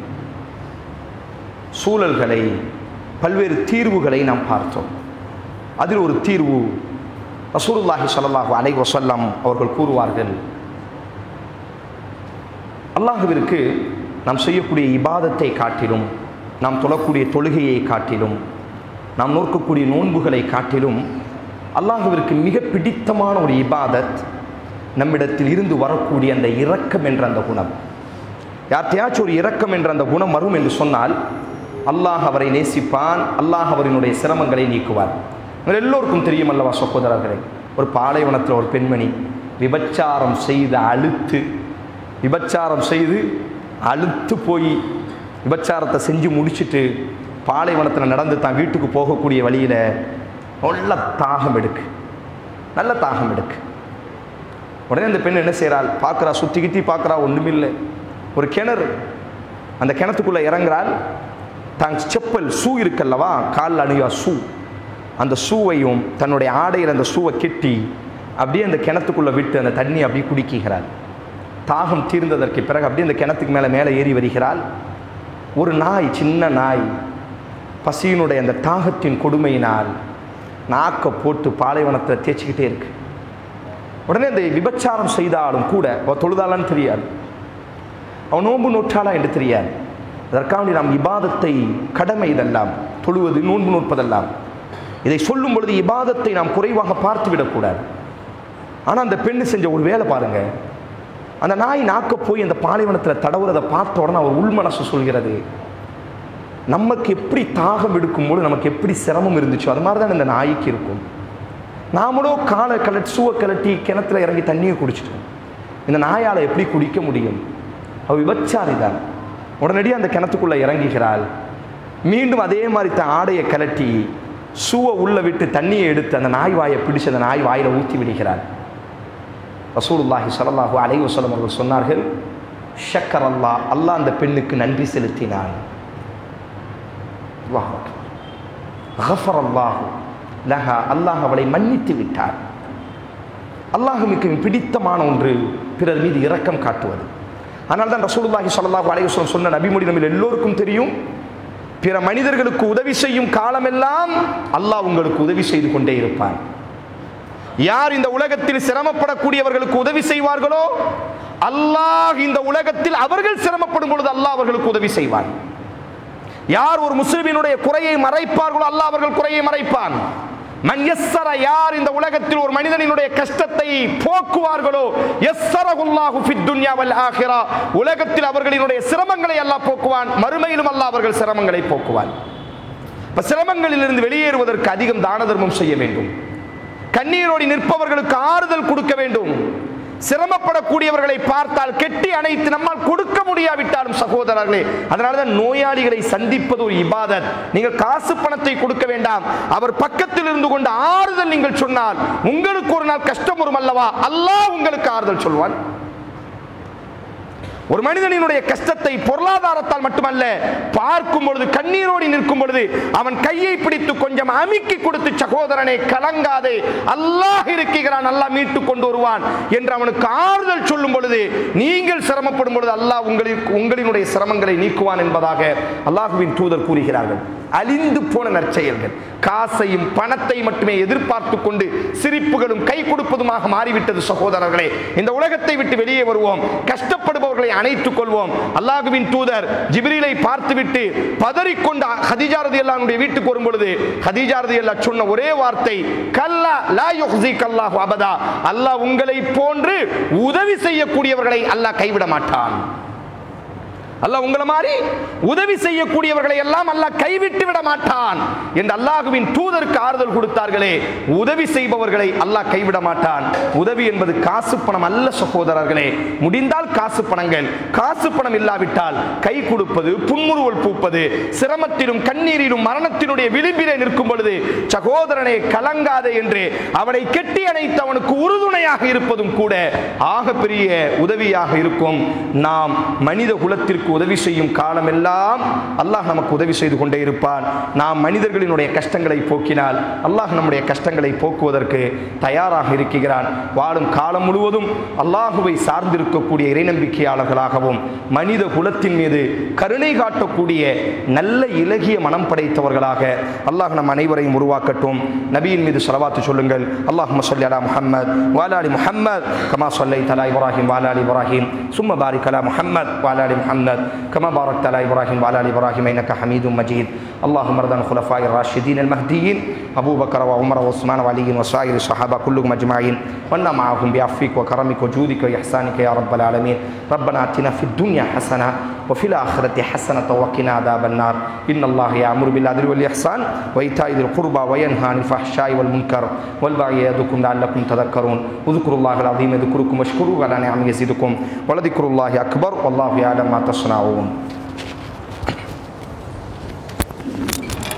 சூழல்களை பல்வேறு தீர்வுகளை நாம் பார்த்தோம் அதில் ஒரு தீர்வு ரசூலுல்லாஹி ஸல்லல்லாஹு அலைஹி வஸல்லம் அவர்கள் கூறுவார்கள் அல்லாஹுவிற்கு நாம் செய்யக்கூடிய இபாதத்தை காட்டிலும் நாம் தொழக்கூடிய தொழுகையை காட்டிலும் நாம் நோக்கக்கூடிய நோன்புகளை காட்டிலும் அல்லாஹுவிற்கு மிக பிடித்தமான ஒரு இபாதத் நம்மிடத்தில் இருந்து வரக்கூடிய அந்த இரக்கம் என்ற அந்த குணம் யார்த்தையாச்சும் ஒரு இரக்கம் என்ற அந்த குணம் வரும் என்று சொன்னால் அல்லாஹ் அவரை நேசிப்பான் அல்லாஹ் அவரினுடைய சிரமங்களை நீக்குவார் இவர் எல்லோருக்கும் தெரியும் அல்லவா சகோதரர்களே ஒரு பாலைவனத்தில் ஒரு பெண்மணி விபச்சாரம் செய்த அழுத்து விபச்சாரம் செய்து அழுத்து போய் விபச்சாரத்தை செஞ்சு முடிச்சுட்டு பாலைவனத்தில் நடந்து தான் வீட்டுக்கு போகக்கூடிய வழியில் நல்ல தாகம் எடுக்கு நல்ல தாகம் எடுக்கு உடனே அந்த பெண் என்ன செய்கிறாள் பார்க்குறா சுற்றி கிட்டி பார்க்குறா ஒன்றுமில்லை ஒரு கிணறு அந்த கிணத்துக்குள்ளே இறங்குறாள் தான் செப்பல் ஷூ இருக்கல்லவா காலில் அணிவா ஷூ அந்த ஷூவையும் தன்னுடைய ஆடையில் அந்த ஷூவை கெட்டி அப்படியே அந்த கிணத்துக்குள்ளே விட்டு அந்த தண்ணி அப்படியே குடிக்கிறாள் தாகம் தீர்ந்ததற்கு பிறகு அப்படியே அந்த கிணத்துக்கு மேலே மேலே ஏறி வருகிறாள் ஒரு நாய் சின்ன நாய் பசியினுடைய அந்த தாகத்தின் கொடுமையினால் நாக்கை போட்டு பாலைவனத்தில் தேய்ச்சிக்கிட்டே இருக்கு உடனே அந்த விபச்சாரம் செய்தாலும் கூட அவள் தொழுதாளான்னு தெரியாது அவன் நோன்பு நோற்றாளா என்று தெரியாது அதற்காக நாம் இபாதத்தை கடமை இதெல்லாம் தொழுவது நோன்பு நோற்பதெல்லாம் இதை சொல்லும் பொழுது இபாதத்தை நாம் குறைவாக பார்த்து விடக்கூடாது ஆனால் அந்த பெண்ணு செஞ்ச ஒரு வேலை பாருங்க அந்த நாய் நாக்க போய் அந்த பாலைவனத்தில் தடவுறதை பார்த்த உடனே அவர் உள்மனசு சொல்கிறது நமக்கு எப்படி தாகம் எடுக்கும்போது நமக்கு எப்படி சிரமம் இருந்துச்சோ அது மாதிரி தான் இந்த நாய்க்கு இருக்கும் நாமளும் காலை கலட்டி சூவை கலட்டி கிணத்துல இறங்கி தண்ணியை குடிச்சிட்டோம் இந்த நாயால் எப்படி குடிக்க முடியும் அவ விபச்சாரி தான் உடனடியாக அந்த கிணத்துக்குள்ளே இறங்குகிறாள் மீண்டும் அதே மாதிரி தன் ஆடையை கலட்டி சூவை உள்ளே விட்டு தண்ணியை எடுத்து அந்த நாய் வாயை பிடிச்சு அந்த நாய் வாயில் ஊற்றி விடுகிறாள் ரசூலுல்லாஹி ஸல்லல்லாஹு அலைஹி வஸல்லம் அவர்கள் சொன்னார்கள் ஷக்கர் அல்லாஹ் அல்லாஹ் அந்த பெண்ணுக்கு நன்றி செலுத்தினான் அல்லாஹ் கஃபர் அல்லாஹ் லஹா அல்லாஹ் அவளை மன்னித்து விட்டார் அல்லாஹுக்கு பிடித்தமான ஒன்று பிறர் மீது இரக்கம் காட்டுவது ஆனால் தான் ரசூலுல்லாஹி ஸல்லல்லாஹு அலைஹி வஸல்லம் சொன்ன நபிமொழி நம்ம எல்லோருக்கும் தெரியும் பிற மனிதர்களுக்கு உதவி செய்யும் காலமெல்லாம் அல்லாஹ் உங்களுக்கு உதவி செய்து கொண்டே இருப்பான் யார் இந்த உலகத்தில் சிரமப்படக்கூடியவர்களுக்கு உதவி செய்வார்களோ அல்லாஹ் இந்த உலகத்தில் அவர்கள் சிரமப்படும் பொழுது அல்லாஹ் அவர்களுக்கு உதவி செய்வான் யார் ஒரு முஸ்லிமினுடைய குறையை மறைப்பார்களோ அல்லாஹ் அவர்கள் குறையை மறைப்பான் மன் யஸ்ஸர யார் இந்த உலகத்தில் ஒரு மனிதனினுடைய கஷ்டத்தை போக்குவார்களோ யஸ்ஸரகுல்லாஹு ஃபித் துன்யா வல் ஆখিরা உலகத்தில் அவர்களினுடைய சிரமங்களை அல்லாஹ் போக்குவான் மறுமையிலும் அல்லாஹ் அவர்கள் சிரமங்களை போக்குவான் இப்ப சிரமங்களிலிருந்து வெளியேறுவதற்கு அதிகம் தான தர்மம் செய்ய வேண்டும் கண்ணீரோடி நிற்பவர்களுக்கு ஆறுதல் கொடுக்க வேண்டும் சிரமப்படக்கூடியவர்களை பார்த்தால் கெட்டி அணைத்து நம்மால் கொடுக்க முடியாவிட்டாலும் சகோதரர்களே அதனாலதான் நோயாளிகளை சந்திப்பது ஒரு இபாதத் நீங்கள் காசு பணத்தை கொடுக்க வேண்டாம் அவர் பக்கத்தில் இருந்து கொண்டு ஆறுதல் நீங்கள் சொன்னால் உங்களுக்கு ஒரு நாள் கஷ்டம் வரும் அல்லவா அல்லாஹ் உங்களுக்கு ஆறுதல் சொல்வான் ஒரு மனிதனினுடைய கஷ்டத்தை பொருளாதாரத்தால் மட்டுமல்ல பார்க்கும் பொழுது கண்ணீரோடி நிற்கும் பொழுது அவன் கையை பிடித்து கொஞ்சம் அமுக்கி கொடுத்து சகோதரனை கலங்காதே அல்லாஹ் இருக்கிறான் அல்லாஹ் மீட்டு கொண்டு வருவான் என்று அவனுக்கு ஆறுதல் சொல்லும் பொழுது நீங்கள் சிரமப்படும் பொழுது அல்லாஹ் உங்களுக்கு உங்களினுடைய சிரமங்களை நீக்குவான் என்பதாக அல்லாஹுவின் தூதர் கூறுகிறார்கள் அழிந்து போன நற்செயல்கள் காசையும் பணத்தை மட்டுமே எதிர்பார்த்து கொண்டு சிரிப்புகளும் கை கொடுப்பதுமாக மாறிவிட்டது சகோதரர்களே இந்த உலகத்தை விட்டு வெளியே வருவோம் கஷ்டப்படுபவர்களை அணைத்துக் கொள்வோம் அல்லாஹுவின் தூதர் ஜிப்ரீலை பார்த்துவிட்டு பதறிக்கொண்டு ஹதீஜா ரதியல்லாஹுடைய வீட்டுக்கு வரும் பொழுது ஹதீஜா ரதியல்லாஹ் சொன்ன ஒரே வார்த்தை கல்லா லா யுஹ்ஸிக் அல்லாஹு அபதா அல்லாஹ் உங்களை போன்று உதவி செய்யக்கூடியவர்களை அல்லாஹ் கைவிட கைவிட மாட்டான் அல்லாஹ் உங்களை மாதிரி உதவி செய்யக்கூடியவர்களை எல்லாம் அல்லாஹ் கைவிட்டு விட மாட்டான் என்று அல்லாஹுவின் தூதருக்கு ஆறுதல் கொடுத்தார்களே உதவி செய்பவர்களை அல்லாஹ் கைவிட மாட்டான் உதவி என்பது காசு பணம் அல்ல சகோதரர்களே முடிந்தால் காசு பணங்கள் காசு பணம் இல்லாவிட்டால் கை கொடுப்பது புன்முறுவல் பூப்பது சிரமத்திலும் கண்ணீரிலும் மரணத்தினுடைய விளிம்பிலே நிற்கும் பொழுது சகோதரனே கலங்காதே என்று அவனை கெட்டி அணைத்து அவனுக்கு உறுதுணையாக இருப்பதும் கூட ஆகப்பெரிய உதவியாக இருக்கும் நாம் மனித குலத்திற்கு உதவி செய்யும் காலமெல்லாம் அல்லாஹ் நமக்கு உதவி செய்து கொண்டே இருப்பான் நாம் மனிதர்களினுடைய கஷ்டங்களை போக்கினால் அல்லாஹ் நம்முடைய கஷ்டங்களை போக்குவதற்கு தயாராக இருக்கிறான் வாழும் காலம் முழுவதும் அல்லாஹுவை சார்ந்திருக்கக்கூடிய இறைநம்பிக்கையாளர்களாகவும் மனித குலத்தின் மீது கருணை காட்டக்கூடிய நல்ல இலகிய மனம் படைத்தவர்களாக அல்லாஹ் நம் அனைவரையும் உருவாக்கட்டும் நபியின் மீது செலவாத்து சொல்லுங்கள் அல்லாஹ் சொல்லி அலா முஹம்மத் வாலாலி முஹம்மத் கமா சொல்லை தலா இப்ராஹிம் வாலாலி இப்ராஹிம் சும்ம பாரிக் அலா முஹம்மத் வாலாலி முஹம்மத் كما باركت على ابراهيم وعلى ال ابراهيم انك حميد مجيد اللهم ارض عن الخلفاء الراشدين المهديين ابو بكر وعمر وعثمان وعلي وسائر الصحابه كلهم اجمعين وانا معهم بعفوك وكرمك وجودك واحسانك يا رب العالمين ربنا اتنا في الدنيا حسنه وفي الآخرة حسنة وقنا عذاب النار إن الله يأمر بالعدل والإحسان وإيتاء ذي القربى وينهى عن الفحشاء والمنكر والبغي يعظكم لعلكم تذكرون اذكروا الله العظيم يذكركم واشكروه على نعمه يزيدكم ولذكر الله أكبر والله يعلم ما تصنعون